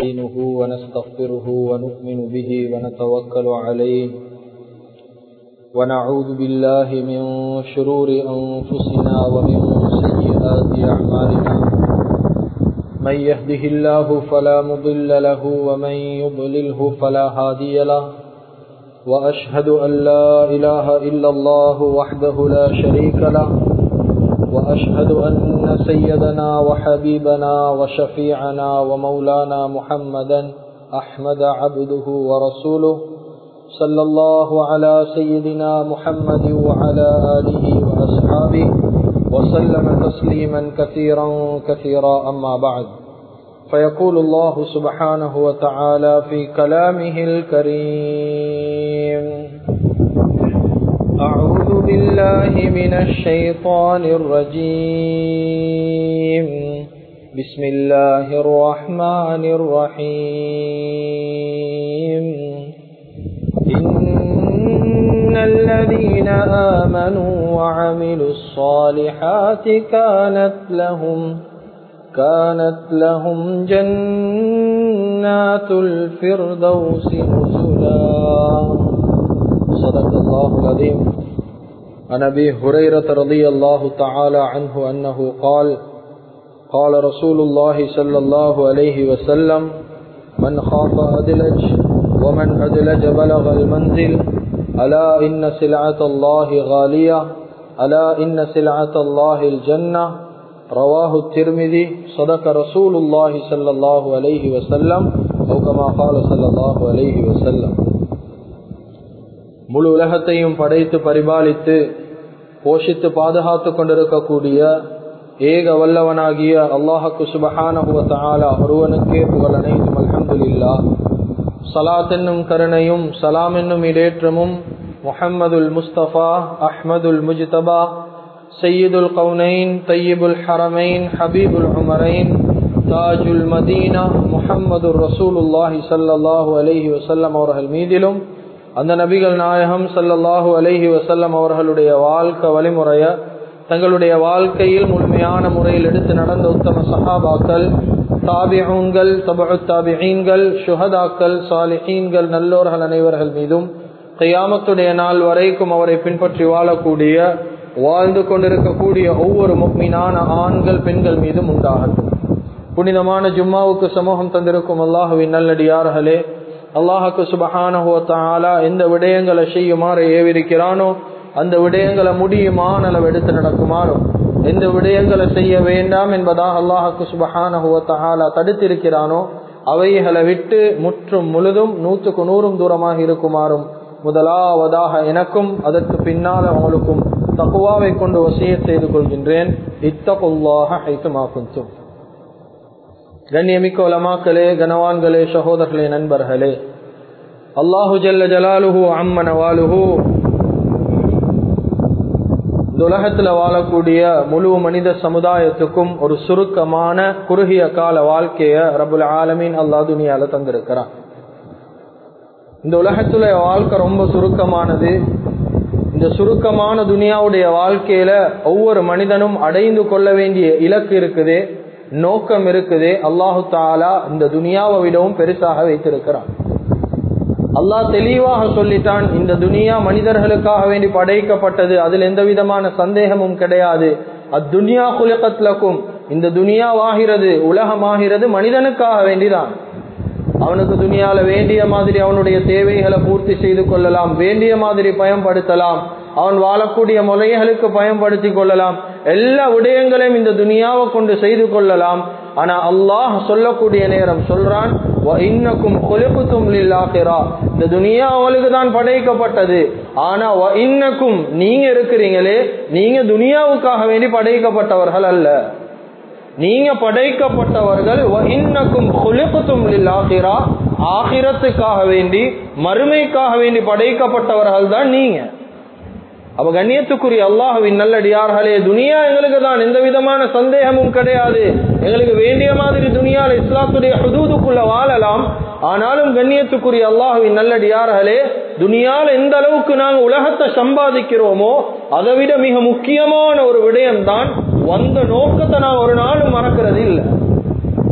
نستعينه ونستغفره ونؤمن به ونتوكل عليه ونعوذ بالله من شرور أنفسنا ومن سيئات أعمالنا من يهده الله فلا مضل له ومن يضلله فلا هادي له وأشهد أن لا إله إلا الله وحده لا شريك له وأشهد أن سيدنا وحبيبنا وشفيعنا ومولانا محمدا أحمد عبده ورسوله صلى الله على سيدنا محمد وعلى آله وأصحابه وسلم تسليما كثيرا كثيرا أما بعد فيقول الله سبحانه وتعالى في كلامه الكريم أعوذ بالله من الشيطان الرجيم بسم الله الرحمن الرحيم إن الذين آمنوا وعملوا الصالحات كانت لهم كانت لهم جنات الفردوس نزلا صدق الله العظيم عن ابي هريره رضي الله تعالى عنه انه قال قال رسول الله صلى الله عليه وسلم من خاف ادلج ومن ادلج بلغ المنزل الا ان سلعه الله غاليه الا ان سلعه الله الجنه رواه الترمذي صدق رسول الله صلى الله عليه وسلم او كما قال صلى الله عليه وسلم முழு உலகத்தையும் படைத்து பரிபாலித்து போஷித்து பாதுகாத்து கொண்டிருக்கக்கூடிய ஏக வல்லவனாகிய அல்லாஹக்கு சுபஹானஹுவத்தாலா ஒருவனுக்கே புகழ் அனைத்தும் அல்ஹம்துலில்லா சலாத் என்னும் கருணையும் சலாம் என்னும் இடேற்றமும் முஹம்மதுல் முஸ்தபா அஹ்மதுல் முஜ்தபா சையீதுல் கவுனைன் தையீபுல் ஹரமைன் ஹபீபுல் உமரைன் தாஜுல் மதீனா முஹம்மது ரசூலுல்லாஹி சல்லாஹூ அலஹி வசல்லம் அவர்கள் மீதிலும் அந்த நபிகள் நாயகம் சல்லல்லாஹு அலஹி வசல்லம் அவர்களுடைய வாழ்க்கை வழிமுறைய தங்களுடைய வாழ்க்கையில் முழுமையான முறையில் எடுத்து நடந்த உத்தம சஹாபாக்கள் தாபிஹூன்கள் தபு தாபிஹீன்கள் சுஹதாக்கள் சாலிஹீன்கள் நல்லோர்கள் அனைவர்கள் மீதும் கையாமத்துடைய நாள் வரைக்கும் அவரை பின்பற்றி வாழக்கூடிய வாழ்ந்து கொண்டிருக்கக்கூடிய ஒவ்வொரு முக்மீனான ஆண்கள் பெண்கள் மீதும் உண்டாகட்டும் புனிதமான ஜும்மாவுக்கு சமூகம் தந்திருக்கும் அல்லாஹுவின் நல்லடியார்களே அல்லாஹுக்கு சுபஹானஹுவத்தாலா எந்த விடயங்களை செய்யுமாறு ஏவிருக்கிறானோ அந்த விடயங்களை முடியுமான அளவு எடுத்து நடக்குமாறும் எந்த விடயங்களை செய்ய வேண்டாம் என்பதாக அல்லாஹுக்கு சுபஹானஹுவத்தாலா தடுத்திருக்கிறானோ அவைகளை விட்டு முற்றும் முழுதும் நூற்றுக்கு நூறும் தூரமாக இருக்குமாறும் முதலாவதாக எனக்கும் அதற்கு பின்னால் அவங்களுக்கும் தக்குவாவை கொண்டு வசிய செய்து கொள்கின்றேன் இத்தகுல்லாக ஹைத்துமா குந்தும் கண்ணியமிக்க உலமாக்களே கனவான்களே சகோதரர்களே நண்பர்களே அல்லாஹு ஜல்ல ஜலாலுஹு அம்மன வாலுஹு இந்த உலகத்துல வாழக்கூடிய முழு மனித சமுதாயத்துக்கும் ஒரு சுருக்கமான குறுகிய கால வாழ்க்கைய ரபுல் ஆலமீன் அல்லாஹ் துனியால தந்திருக்கிறான் இந்த உலகத்துல வாழ்க்கை ரொம்ப சுருக்கமானது இந்த சுருக்கமான துனியாவுடைய வாழ்க்கையில ஒவ்வொரு மனிதனும் அடைந்து கொள்ள வேண்டிய இலக்கு இருக்குது நோக்கம் இருக்குது அல்லாஹு தாலா இந்த துனியாவை விடவும் பெருசாக வைத்திருக்கிறான் அல்லாஹ் தெளிவாக சொல்லிட்டான் இந்த துனியா மனிதர்களுக்காக வேண்டி படைக்கப்பட்டது அதில் எந்த விதமான சந்தேகமும் கிடையாது அத்துனியா குலகத்லக்கும் இந்த துனியாவாகிறது உலகமாகிறது மனிதனுக்காக வேண்டிதான் அவனுக்கு துணியால வேண்டிய மாதிரி அவனுடைய தேவைகளை பூர்த்தி செய்து கொள்ளலாம் வேண்டிய மாதிரி பயன்படுத்தலாம் அவன் வாழக்கூடிய முறைகளுக்கு பயன்படுத்தி கொள்ளலாம் எல்லா விடயங்களையும் இந்த துனியாவை கொண்டு செய்து கொள்ளலாம் ஆனா அல்லாஹ் சொல்லக்கூடிய நேரம் சொல்றான் இன்னக்கும் கொலுக்குத்தும் இல்லாகிறா இந்த துனியா அவளுக்கு தான் படைக்கப்பட்டது ஆனா இன்னக்கும் நீங்க இருக்கிறீங்களே நீங்க துனியாவுக்காக வேண்டி படைக்கப்பட்டவர்கள் அல்ல நீங்க படைக்கப்பட்டவர்கள் இன்னக்கும் கொலுக்குத்தும் இல்லாகிறா ஆகிரத்துக்காக வேண்டி மறுமைக்காக வேண்டி படைக்கப்பட்டவர்கள் தான் நீங்க அப்ப கண்ணியத்துக்குரிய அல்லாஹுவின் நல்லடியார்களே துனியா எங்களுக்கு தான் எந்த விதமான சந்தேகமும் கிடையாது எங்களுக்கு வேண்டிய மாதிரி துனியால இஸ்லாத்துடைய ஹுதூதுக்குள்ள வாழலாம் ஆனாலும் கண்ணியத்துக்குரிய அல்லாஹுவின் நல்லடியார்களே துனியால எந்த அளவுக்கு நாங்க உலகத்தை சம்பாதிக்கிறோமோ அதை விட மிக முக்கியமான ஒரு விடயம் தான் வந்த நோக்கத்தை நான் ஒரு நாளும் மறக்கிறது இல்லை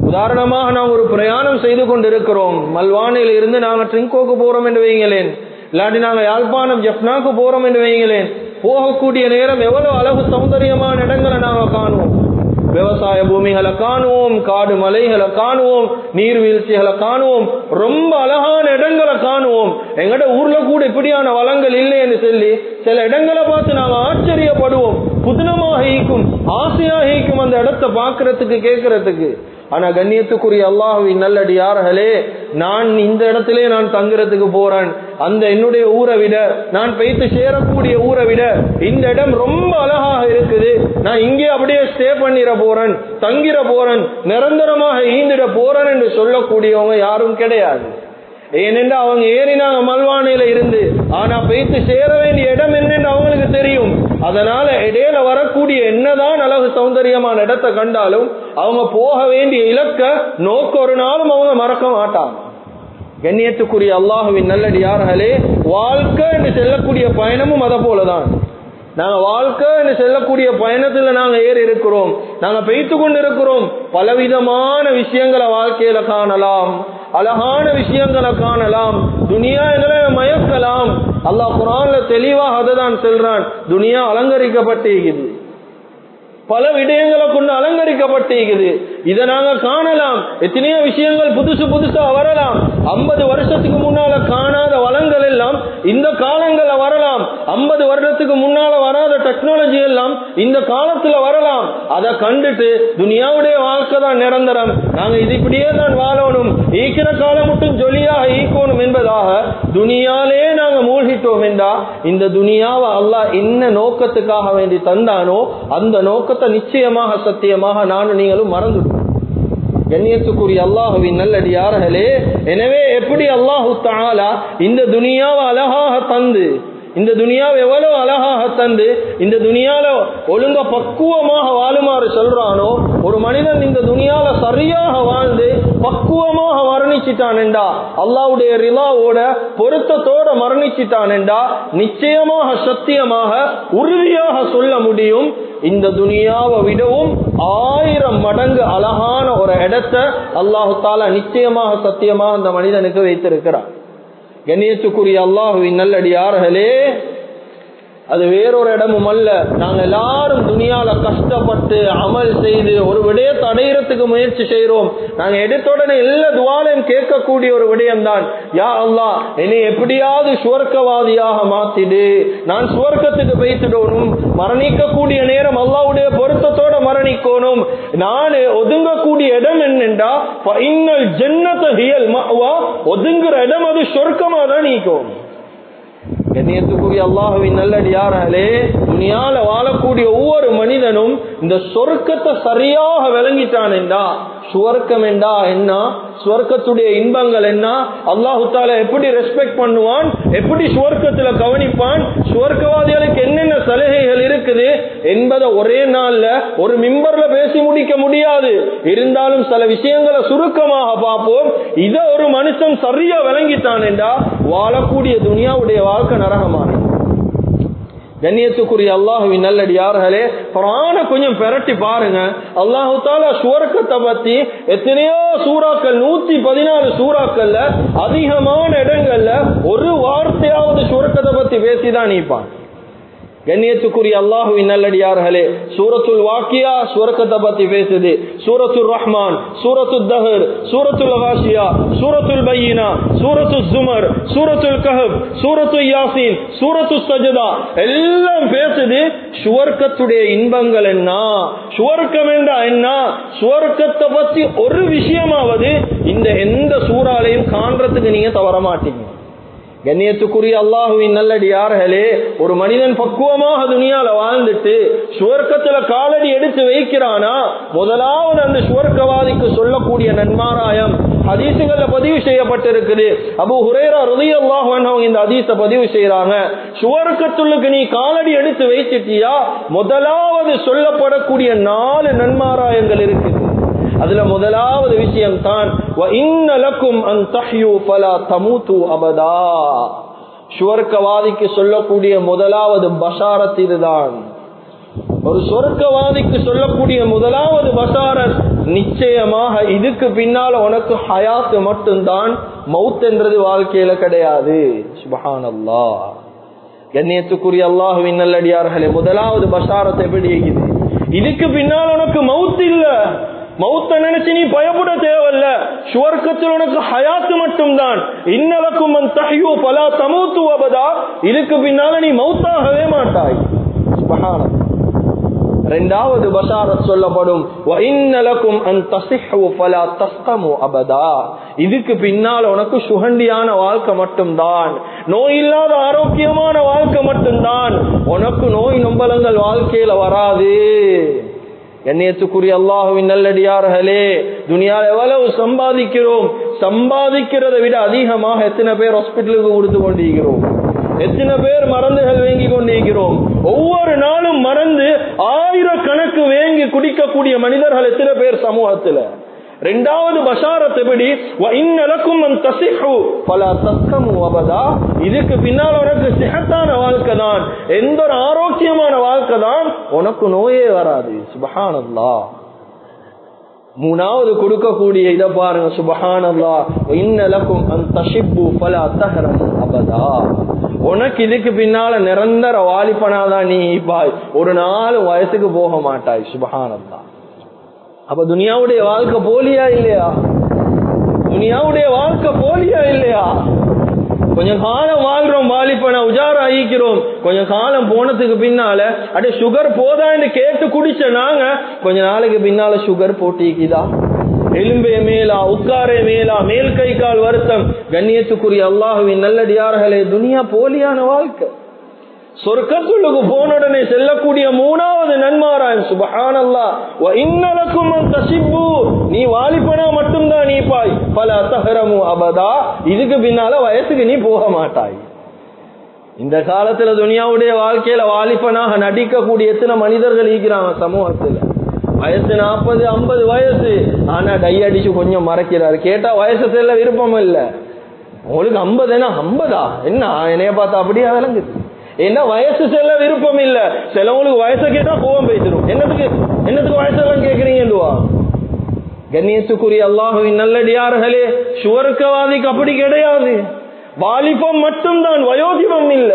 உதாரணமாக நாம் ஒரு பிரயாணம் செய்து கொண்டிருக்கிறோம் மல்வானில் இருந்து நாங்கள் ட்ரிங்கோக்கு போறோம் என்று வைங்களேன் இல்லாட்டி நாங்கள் யாழ்ப்பாணம் ஜப்னாக்கு போறோம் என்று வைங்களேன் போகக்கூடிய நேரம் எவ்வளவு அழகு சௌந்தரியமான இடங்களை நாங்கள் காணுவோம் விவசாய பூமிகளை காணுவோம் காடு மலைகளை காணுவோம் நீர்வீழ்ச்சிகளை காணுவோம் ரொம்ப அழகான இடங்களை காணுவோம் எங்கட ஊர்ல கூட இப்படியான வளங்கள் இல்லைன்னு சொல்லி சில இடங்களை பார்த்து நாங்க ஆச்சரியப்படுவோம் புதினமாக ஈக்கும் ஆசையாக ஈக்கும் அந்த இடத்தை பார்க்கறதுக்கு கேட்கறதுக்கு ஆனா கண்ணியத்துக்குரிய அல்லாஹுவின் நல்லடியார்களே நான் இந்த இடத்திலே நான் தங்குறதுக்கு போறேன் அந்த என்னுடைய ஊரை விட நான் பெய்த்து சேரக்கூடிய ஊரை விட இந்த இடம் ரொம்ப அழகாக இருக்குது நான் இங்கே அப்படியே ஸ்டே பண்ணிட போறேன் தங்கிட போறேன் நிரந்தரமாக ஈந்திட போறேன் என்று சொல்லக்கூடியவங்க யாரும் கிடையாது ஏனென்றா அவங்க ஏறினாங்க மல்வானையில இருந்து ஆனா பெய்த்து சேர வேண்டிய இடம் என்னன்னு அவங்களுக்கு தெரியும் அதனால இடையில வரக்கூடிய என்னதான் அழகு சௌந்தரியமான இடத்தை கண்டாலும் அவங்க போக வேண்டிய இலக்க நோக்க ஒரு நாளும் அவங்க மறக்க மாட்டாங்க கண்ணியத்துக்குரிய அல்லாஹுவின் நல்லடியார்களே வாழ்க்கை என்று செல்லக்கூடிய பயணமும் அதை போலதான் நாங்க வாழ்க்கை என்று செல்லக்கூடிய பயணத்துல நாங்க ஏறி இருக்கிறோம் நாங்க பெய்த்து கொண்டு இருக்கிறோம் பலவிதமான விஷயங்களை வாழ்க்கையில காணலாம் அழகான விஷயங்களை காணலாம் துனியா எங்களை மயக்கலாம் அல்லாஹ் குரான்ல தெளிவாக அதை தான் செல்றான் துனியா அலங்கரிக்கப்பட்டிருக்குது பல விடயங்களை கொண்டு அலங்கரிக்கப்பட்டிருக்குது இதை நாங்க காணலாம் எத்தனையோ விஷயங்கள் புதுசு புதுசா வரலாம் ஐம்பது வருஷத்துக்கு முன்னால காணாத வளங்கள் எல்லாம் இந்த காலங்கள்ல வரலாம் ஐம்பது வருடத்துக்கு முன்னால வராத டெக்னாலஜி எல்லாம் இந்த காலத்துல வரலாம் அதை கண்டுட்டு துனியாவுடைய வாழ்க்கை தான் நிரந்தரம் நாங்க இது இப்படியே தான் வாழணும் ஈக்கிற காலம் மட்டும் ஜொலியாக ஈக்கணும் என்பதாக துனியாலே நாங்க மூழ்கிட்டோம் என்றா இந்த துனியாவை அல்லாஹ் என்ன நோக்கத்துக்காக வேண்டி தந்தானோ அந்த நோக்கத்தை நிச்சயமாக சத்தியமாக நானும் நீங்களும் மறந்துடும் கண்ணியத்துக்குரிய அல்லாஹுவின் நல்லடியார்களே எனவே எப்படி அல்லாஹு தாலா இந்த துனியாவை அழகாக தந்து இந்த துனியாவை எவ்வளவு அழகாக தந்து இந்த துனியால ஒழுங்க பக்குவமாக வாழுமாறு சொல்றானோ ஒரு மனிதன் இந்த துனியால சரியாக வாழ்ந்து பக்குவமாக மரணிச்சிட்டான் என்றா அல்லாவுடைய ரிலாவோட பொருத்தத்தோட மரணிச்சிட்டான் என்றா நிச்சயமாக சத்தியமாக உறுதியாக சொல்ல முடியும் இந்த துனியாவை விடவும் ஆயிரம் மடங்கு அழகான ஒரு இடத்தை அல்லாஹு தாலா நிச்சயமாக சத்தியமாக அந்த மனிதனுக்கு வைத்திருக்கிறார் கண்ணியத்துக்குரிய அல்லாஹுவின் நல்லடியார்களே அது வேறொரு இடமும் அல்ல நாங்க எல்லாரும் துணியால கஷ்டப்பட்டு அமல் செய்து ஒரு விடயத்தை அடையிறதுக்கு முயற்சி செய்யறோம் நாங்க எடுத்தோடனே எல்லா துவாலையும் கேட்கக்கூடிய ஒரு விடயம் தான் யா அல்லா என்னை எப்படியாவது சுவர்க்கவாதியாக மாத்திடு நான் சுவர்க்கத்துக்கு வைத்துடணும் மரணிக்கக்கூடிய நேரம் அல்லாவுடைய பொருத்தத்தோட மரணிக்கணும் நான் ஒதுங்கக்கூடிய இடம் என்னென்றா இன்னல் ஜென்னத ஹியல் மஅவா ஒதுங்குற இடம் அது சொர்க்கமா தான் நீக்கும் கண்ணியத்துக்குரிய அல்லாஹுவின் நல்லடியாராலே துணியால வாழக்கூடிய ஒவ்வொரு மனிதனும் இந்த சொர்க்கத்தை சரியாக விளங்கிட்டான் என்றா சுவர்க்கம் என்றா என்ன சுவர்க்கத்துடைய இன்பங்கள் என்ன அல்லாஹு தாலா எப்படி ரெஸ்பெக்ட் பண்ணுவான் எப்படி சுவர்க்கத்துல கவனிப்பான் சுவர்க்கவாதிகளுக்கு என்னென்ன சலுகைகள் இருக்குது என்பதை ஒரே நாள்ல ஒரு மிம்பர்ல பேசி முடிக்க முடியாது இருந்தாலும் சில விஷயங்களை சுருக்கமாக பார்ப்போம் இத ஒரு மனுஷன் சரியா விளங்கிட்டான் என்றா வாழக்கூடிய துனியாவுடைய வாழ்க்கை நரகமான கண்ணியத்துக்குரிய அல்லாஹுவின் நல்லடியார்களே புராண கொஞ்சம் பெரட்டி பாருங்க அல்லாஹு தாலா சுவர்க்கத்தை பத்தி எத்தனையோ சூறாக்கள் நூத்தி பதினாலு சூறாக்கள்ல அதிகமான இடங்கள்ல ஒரு வார்த்தையாவது சுவர்க்கத்தை பத்தி பேசிதான் நீப்பான் கண்ணியத்துக்குரிய அல்லாஹுவின் நல்லடியார்களே சூரத்துல் வாக்கியா சுவர்க்கத்தை பத்தி பேசுது சூரத்துல் ரஹ்மான் சூரத்துல் தஹர் சூரத்துல் வாஷியா சூரத்துல் பையினா சூரத்துல் சுமர் சூரத்துல் கஹப் சூரத்துல் யாசின் சூரத்துல் சஜதா எல்லாம் பேசுது சுவர்க்கத்துடைய இன்பங்கள் என்ன சுவர்க்கம் என்றா என்ன சுவர்க்கத்தை பத்தி ஒரு விஷயமாவது இந்த எந்த சூறாலையும் காண்றதுக்கு நீங்க தவற மாட்டீங்க கண்ணியத்துக்குரிய அல்லாஹுவின் நல்லடியார்களே ஒரு மனிதன் பக்குவமாக துணியால வாழ்ந்துட்டு சுவர்க்கத்துல காலடி எடுத்து வைக்கிறானா முதலாவது அந்த சுவர்க்கவாதிக்கு சொல்லக்கூடிய நன்மாராயம் ஹதீசுகள்ல பதிவு செய்யப்பட்டிருக்குது அபு ஹுரேரா ருதி அல்லாஹ் இந்த ஹதீஸ பதிவு செய்யறாங்க சுவர்க்கத்துள்ளுக்கு நீ காலடி எடுத்து வைச்சிட்டியா முதலாவது சொல்லப்படக்கூடிய நாலு நன்மாராயங்கள் இருக்குது அதுல முதலாவது விஷயம் தான் அபதா சுவர்க்கவாதிக்கு சொல்லக்கூடிய முதலாவது பஷாரத் இதுதான் ஒரு சொர்க்கவாதிக்கு சொல்லக்கூடிய முதலாவது பசாரத் நிச்சயமாக இதுக்கு பின்னால உனக்கு ஹயாத்து மட்டும்தான் மவுத் என்றது வாழ்க்கையில கிடையாது சுபஹானல்லா கண்ணியத்துக்குரிய அல்லாஹுவின் நல்லடியார்களே முதலாவது பஷாரத்தை எப்படி இருக்குது இதுக்கு பின்னால் உனக்கு மவுத் இல்ல மௌத்த நினைச்சு நீ பயப்பட தேவையில்ல சுவர்க்கத்தில் உனக்கு ஹயாத்து மட்டும்தான் இன்னலக்கும் அன் தஹ்யூ பலா தமூத்து அபதா இதுக்கு பின்னால நீ மௌத்தாகவே மாட்டாய் சுபஹானல்லாஹ் ரெண்டாவது பஷாரத் சொல்லப்படும் இன்னலக்கும் அன் தசிஹு ஃபலா தஸ்கமு அபதா இதுக்கு பின்னால் உனக்கு சுகண்டியான வாழ்க்கை மட்டும்தான் நோய் இல்லாத ஆரோக்கியமான வாழ்க்கை மட்டும்தான் உனக்கு நோய் நம்பலங்கள் வாழ்க்கையில வராது எண்ணியத்துக்குரிய அல்லாஹுவின் நல்லடியார்களே துனியாவில் எவ்வளவு சம்பாதிக்கிறோம் சம்பாதிக்கிறதை விட அதிகமாக எத்தனை பேர் ஹாஸ்பிட்டலுக்கு கொடுத்து கொண்டிருக்கிறோம் எத்தனை பேர் மருந்துகள் வாங்கி கொண்டிருக்கிறோம் ஒவ்வொரு நாளும் மறந்து ஆயிரக்கணக்கு வேங்கி குடிக்கக்கூடிய மனிதர்கள் எத்தனை பேர் சமூகத்துல ரெண்டாவது பஷாரத் எப்படி இன்னலக்கும் தசிஹு பல தஸ்கமு அபதா இதுக்கு பின்னால் உனக்கு சிகத்தான வாழ்க்கை தான் எந்த ஒரு ஆரோக்கியமான வாழ்க்கை தான் உனக்கு நோயே வராது சுபஹானல்லா மூணாவது கொடுக்கக்கூடிய இதை பாருங்க சுபஹானல்லா இன்னலக்கும் அந்த ஷிப்பு பல அத்தகரம் அபதா உனக்கு இதுக்கு பின்னால நிரந்தர வாலிப்பனாதான் நீ பாய் ஒரு நாள் வயசுக்கு போக மாட்டாய் சுபஹானல்லா அப்ப துனியாவுடைய வாழ்க்கை போலியா இல்லையா துனியாவுடைய வாழ்க்கை போலியா இல்லையா கொஞ்ச காலம் வாழ்றோம் வாலிப்பன உஜாரா ஆகிக்கிறோம் கொஞ்ச காலம் போனதுக்கு பின்னால அடே சுகர் போதான்னு கேட்டு குடிச்ச நாங்க கொஞ்ச நாளைக்கு பின்னால சுகர் போட்டிக்குதா எலும்பே மேலா உட்காரே மேலா மேல் கை கால் வருத்தம் கண்ணியத்துக்குரிய அல்லாஹுவின் நல்லடியார்களே துனியா போலியான வாழ்க்கை சொர்க்கத்துள்ளுக்கு போன உடனே செல்லக்கூடிய மூணாவது நன்மாராயம் சுபஹானல்லா இன்னலக்கும் தசிப்பு நீ வாலிப்பனா மட்டும்தான் நீ பாய் பல அத்தகரமு அபதா இதுக்கு பின்னால வயசுக்கு நீ போக மாட்டாய் இந்த காலத்துல துனியாவுடைய வாழ்க்கையில வாலிப்பனாக நடிக்கக்கூடிய எத்தனை மனிதர்கள் இருக்கிறாங்க சமூகத்துல வயசு நாற்பது ஐம்பது வயசு ஆனா டை அடிச்சு கொஞ்சம் மறைக்கிறாரு கேட்டா வயசு செல்ல விருப்பம் இல்ல உங்களுக்கு ஐம்பது என்ன ஐம்பதா என்ன என்னைய பார்த்தா அப்படியே விளங்குது என்ன வயசு செல்ல விருப்பம் இல்ல சிலவங்களுக்கு வயசை கேட்டா கோவம் பேசிடும் என்னத்துக்கு என்னத்துக்கு வயசெல்லாம் கேக்குறீங்கன்னுவா கண்ணியத்துக்குரிய அல்லாஹுவின் நல்லடியார்களே சுவர்க்கவாதிக்கு அப்படி கிடையாது வாலிபம் மட்டும்தான் வயோதிபம் இல்ல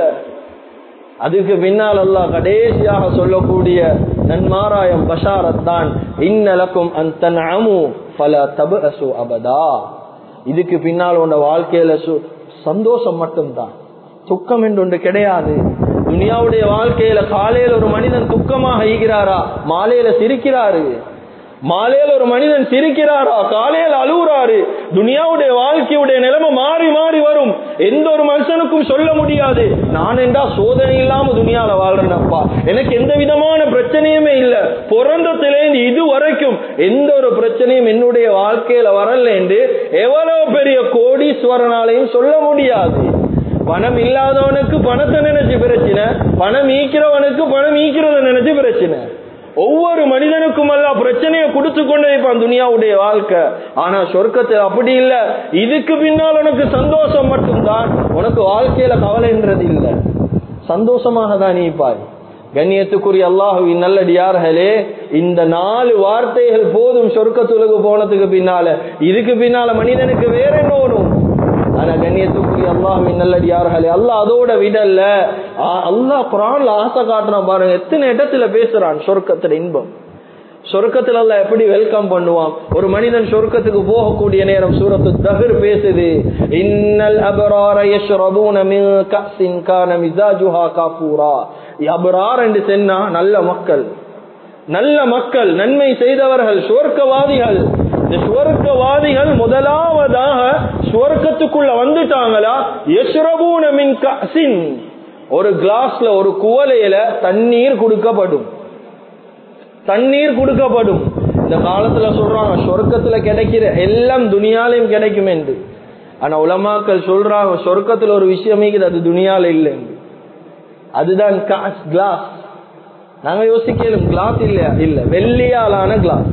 அதுக்கு பின்னால் அல்லாஹ் கடைசியாக சொல்லக்கூடிய நன்மாராயம் பஷாரத் தான் இன்னலக்கும் அந்த அமு பல தபு அசு அபதா இதுக்கு பின்னால் உண்ட வாழ்க்கையில சந்தோஷம் மட்டும்தான் துக்கம் என்று ஒன்று கிடையாது துனியாவுடைய வாழ்க்கையில காலையில ஒரு மனிதன் துக்கமாக ஈகிறாரா மாலையில சிரிக்கிறாரு மாலையில ஒரு மனிதன் சிரிக்கிறாரா காலையில அழுகுறாரு துனியாவுடைய வாழ்க்கையுடைய நிலைமை மாறி மாறி வரும் எந்த ஒரு மனுஷனுக்கும் சொல்ல முடியாது நான் என்றா சோதனை இல்லாம துனியால வாழ்றேனப்பா எனக்கு எந்த விதமான பிரச்சனையுமே இல்ல பிறந்தத்திலேருந்து இது வரைக்கும் எந்த ஒரு பிரச்சனையும் என்னுடைய வாழ்க்கையில வரல என்று எவ்வளவு பெரிய கோடீஸ்வரனாலையும் சொல்ல முடியாது பணம் இல்லாதவனுக்கு பணத்தை நினைச்சு பிரச்சனை பணம் ஈக்கிறவனுக்கு பணம் ஈக்கிறத நினைச்சு பிரச்சனை ஒவ்வொரு மனிதனுக்கும் எல்லாம் பிரச்சனையை கொடுத்து கொண்டே இருப்பான் துனியாவுடைய வாழ்க்கை ஆனா சொர்க்கத்தில் அப்படி இல்ல இதுக்கு பின்னால் உனக்கு சந்தோஷம் மட்டும்தான் உனக்கு வாழ்க்கையில கவலைன்றது இல்ல சந்தோஷமாக தான் நீப்பாய் கண்ணியத்துக்குரிய அல்லாஹுவின் நல்லடியார்களே இந்த நாலு வார்த்தைகள் போதும் சொர்க்கத்துலகு போனதுக்கு பின்னால இதுக்கு பின்னால மனிதனுக்கு வேற என்ன வரும் ஆனா கண்ணியத்துக்குரிய அல்லாஹின் நல்லடியார்களே அல்லாஹ் அதோட விடல்ல அல்லாஹ் குரான்ல ஆசை காட்டுறான் பாருங்க எத்தனை இடத்துல பேசுறான் சொர்க்கத்துல இன்பம் சொர்க்கத்துல அல்ல எப்படி வெல்கம் பண்ணுவான் ஒரு மனிதன் சொர்க்கத்துக்கு போகக்கூடிய நேரம் சூரத்து தஹர் பேசுது இன்னல் அபரார யஷ்ரபூன மின் கஸின் கான மிஸாஜுஹா காஃபூரா அபரார் என்று சொன்னா நல்ல மக்கள் நல்ல மக்கள் நன்மை செய்தவர்கள் சுவர்க்கவாதிகள் இந்த சுவர்க்கவாதிகள் முதலாவதாக சுவர்க்கத்துக்குள்ள வந்துட்டாங்களா யஷ்ரபூன மின் கஸின் ஒரு கிளாஸ்ல ஒரு குவலையில தண்ணீர் கொடுக்கப்படும் தண்ணீர் கொடுக்கப்படும் இந்த காலத்துல சொல்றாங்க சொர்க்கத்துல கிடைக்கிற எல்லாம் துணியாலையும் கிடைக்கும் என்று ஆனா உலமாக்கள் சொல்றாங்க சொர்க்கத்துல ஒரு விஷயம் அது துணியால இல்லை அதுதான் கிளாஸ் நாங்க யோசிக்கலும் கிளாஸ் இல்ல இல்ல வெள்ளியாலான கிளாஸ்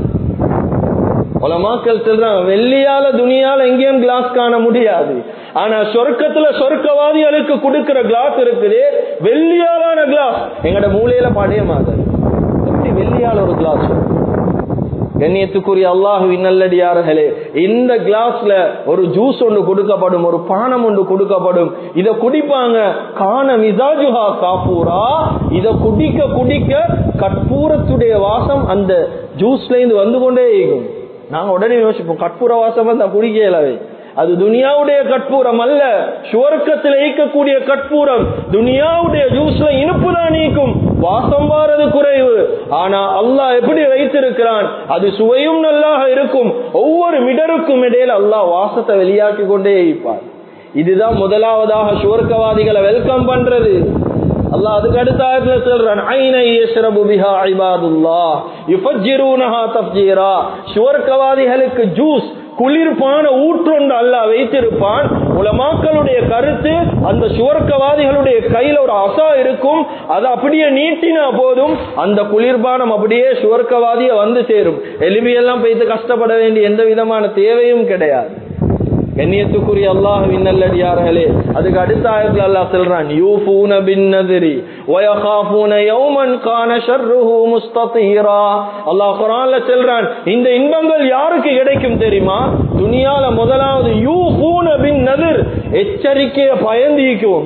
உலமாக்கள் சொல்றாங்க வெள்ளியால துணியால எங்கேயும் கிளாஸ் காண முடியாது ஆனா சொர்க்கத்துல சொர்க்கவாதிகளுக்கு கொடுக்கிற கிளாஸ் இருக்குது வெள்ளியாலான கிளாஸ் எங்கட மூலையில படைய மாதிரி எப்படி வெள்ளியால ஒரு கிளாஸ் கண்ணியத்துக்குரிய அல்லாஹு நல்லடியார்களே இந்த கிளாஸ்ல ஒரு ஜூஸ் ஒன்று கொடுக்கப்படும் ஒரு பானம் ஒன்று கொடுக்கப்படும் இத குடிப்பாங்க காண மிசாஜுஹா காப்பூரா இத குடிக்க குடிக்க கற்பூரத்துடைய வாசம் அந்த ஜூஸ்ல இருந்து வந்து கொண்டே இருக்கும் நாங்க உடனே யோசிப்போம் கற்பூர வாசம் அந்த குடிக்கலவே அது துனியாவுடைய கற்பூரம் அல்ல சுவர்க்கத்தில் ஈக்கக்கூடிய கற்பூரம் துனியாவுடைய ஜூஸ்ல இனிப்பு தான் நீக்கும் வாசம் வாரது குறைவு ஆனா அல்லாஹ் எப்படி வைத்திருக்கிறான் அது சுவையும் நல்லாக இருக்கும் ஒவ்வொரு மிடருக்கும் இடையில அல்லாஹ் வாசத்தை வெளியாக்கி கொண்டே இருப்பார் இதுதான் முதலாவதாக சுவர்க்கவாதிகளை வெல்கம் பண்றது அல்லாஹ் அதுக்கு அடுத்த ஆயத்துல சொல்றான் ஐனை யஷ்ரபு பிஹா இபாதுல்லாஹ் யுஃபஜ்ஜிரூனஹா தஃப்ஜீரா சுவர்க்கவாதிகளுக்கு ஜூஸ் குளிர்பான ஊற்றொண்டு அல்லாஹ் வைத்திருப்பான் உலமாக்களுடைய கருத்து அந்த சுவர்க்கவாதிகளுடைய கையில ஒரு அசா இருக்கும் அது அப்படியே நீட்டினா போதும் அந்த குளிர்பானம் அப்படியே சுவர்க்கவாதிய வந்து சேரும் எலும்பியெல்லாம் போய்த்து கஷ்டப்பட வேண்டிய எந்த விதமான தேவையும் கிடையாது கண்ணியத்துக்குரிய அல்லாஹுவின் நல்லடியார்களே அதுக்கு அடுத்த ஆயத்துல அல்லாஹ் சொல்றான் யூஃபூன பின் நதிரி வயகாஃபூன யௌமன் கான ஷர்ருஹு முஸ்ததீரா அல்லாஹ் குர்ஆன்ல சொல்றான் இந்த இன்பங்கள் யாருக்கு கிடைக்கும் தெரியுமா துனியால முதலாவது யூஃபூன பின் நதிர் எச்சரிக்கைய பயந்திக்கும்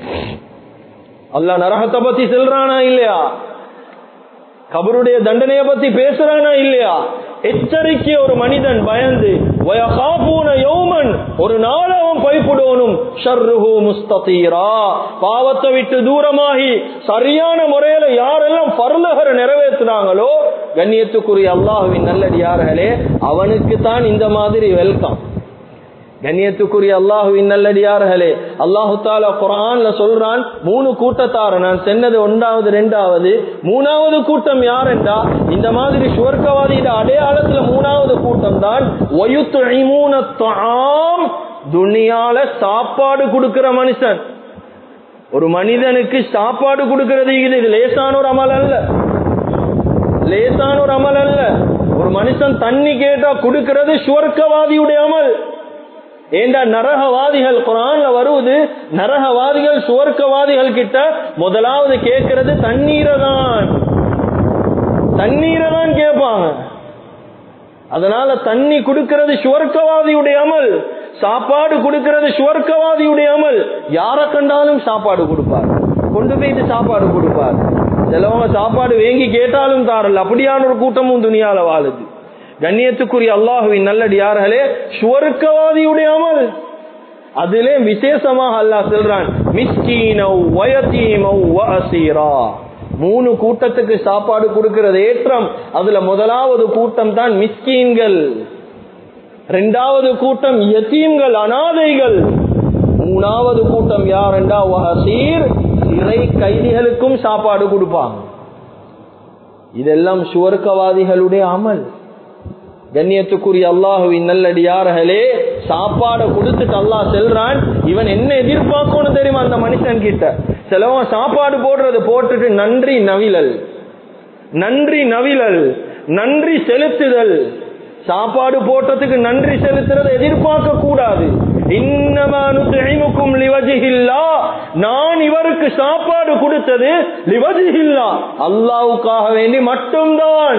அல்லாஹ் நரகத்தை பத்தி சொல்றானா இல்லையா கபருடைய தண்டனையை பத்தி பேசுறானா இல்லையா எச்சரிக்கை ஒரு மனிதன் பயந்து யௌமன் ஒரு நாள் அவன் பயப்படணும் ஷர்ருஹு முஸ்தீரா பாவத்தை விட்டு தூரமாகி சரியான முறையில யாரெல்லாம் பருலகரை நிறைவேற்றினாங்களோ கண்ணியத்துக்குரிய அல்லாஹுவின் நல்லடியார்களே அவனுக்கு தான் இந்த மாதிரி வெல்கம் கண்ணியத்துக்குரிய அல்லாஹுவின் நல்லடியார்களே அல்லாஹு தாலா குரான்ல சொல்றான் மூணு கூட்டத்தார நான் சென்னது ஒன்றாவது ரெண்டாவது மூணாவது கூட்டம் யார் என்றா இந்த மாதிரி சுவர்க்கவாதியிட அடையாளத்துல மூணாவது கூட்டம் தான் துணியால சாப்பாடு கொடுக்கிற மனுஷன் ஒரு மனிதனுக்கு சாப்பாடு கொடுக்கிறது இது இது லேசான ஒரு அமல் அல்ல லேசான ஒரு அமல் அல்ல ஒரு மனுஷன் தண்ணி கேட்டா கொடுக்கிறது சுவர்க்கவாதியுடைய அமல் ஏண்டா நரகவாதிகள் குரான்ல வருவது நரகவாதிகள் சுவர்க்கவாதிகள் கிட்ட முதலாவது கேட்கறது தண்ணீரை தான் தண்ணீரை தான் கேட்பாங்க அதனால தண்ணி கொடுக்கிறது சுவர்க்கவாதியுடைய அமல் சாப்பாடு கொடுக்கிறது சுவர்க்கவாதியுடைய அமல் யார கண்டாலும் சாப்பாடு கொடுப்பார் கொண்டு போயிட்டு சாப்பாடு கொடுப்பார் சிலவங்க சாப்பாடு வேங்கி கேட்டாலும் தாரல் அப்படியான ஒரு கூட்டமும் துணியால வாழுது கண்ணியத்துக்குரிய அல்லாஹுவின் நல்லடியார்களே சுவர்க்கவாதியுடைய அமல் அதிலே விசேஷமாக அல்லாஹ் சொல்றான் மூணு கூட்டத்துக்கு சாப்பாடு கொடுக்கிறது ஏற்றம் அதுல முதலாவது கூட்டம் தான் மிஸ்கீன்கள் இரண்டாவது கூட்டம் யத்தீம்கள் அனாதைகள் மூணாவது கூட்டம் யார் என்றா வஹசீர் சிறை கைதிகளுக்கும் சாப்பாடு கொடுப்பாங்க இதெல்லாம் சுவர்க்கவாதிகளுடைய அமல் கண்ணியத்துக்குரிய அல்லாஹுவின் நல்லடியார்களே சாப்பாடை கொடுத்துட்டு அல்லாஹ் செல்றான் இவன் என்ன எதிர்பார்க்கணும் தெரியுமா அந்த மனுஷன் கிட்ட சிலவன் சாப்பாடு போடுறது போட்டுட்டு நன்றி நவிழல் நன்றி நவிழல் நன்றி செலுத்துதல் சாப்பாடு போட்டதுக்கு நன்றி செலுத்துறதை எதிர்பார்க்க கூடாது நான் இவருக்கு சாப்பாடு கொடுத்தது லிவஜிஹில்லா அல்லாவுக்காக வேண்டி மட்டும்தான்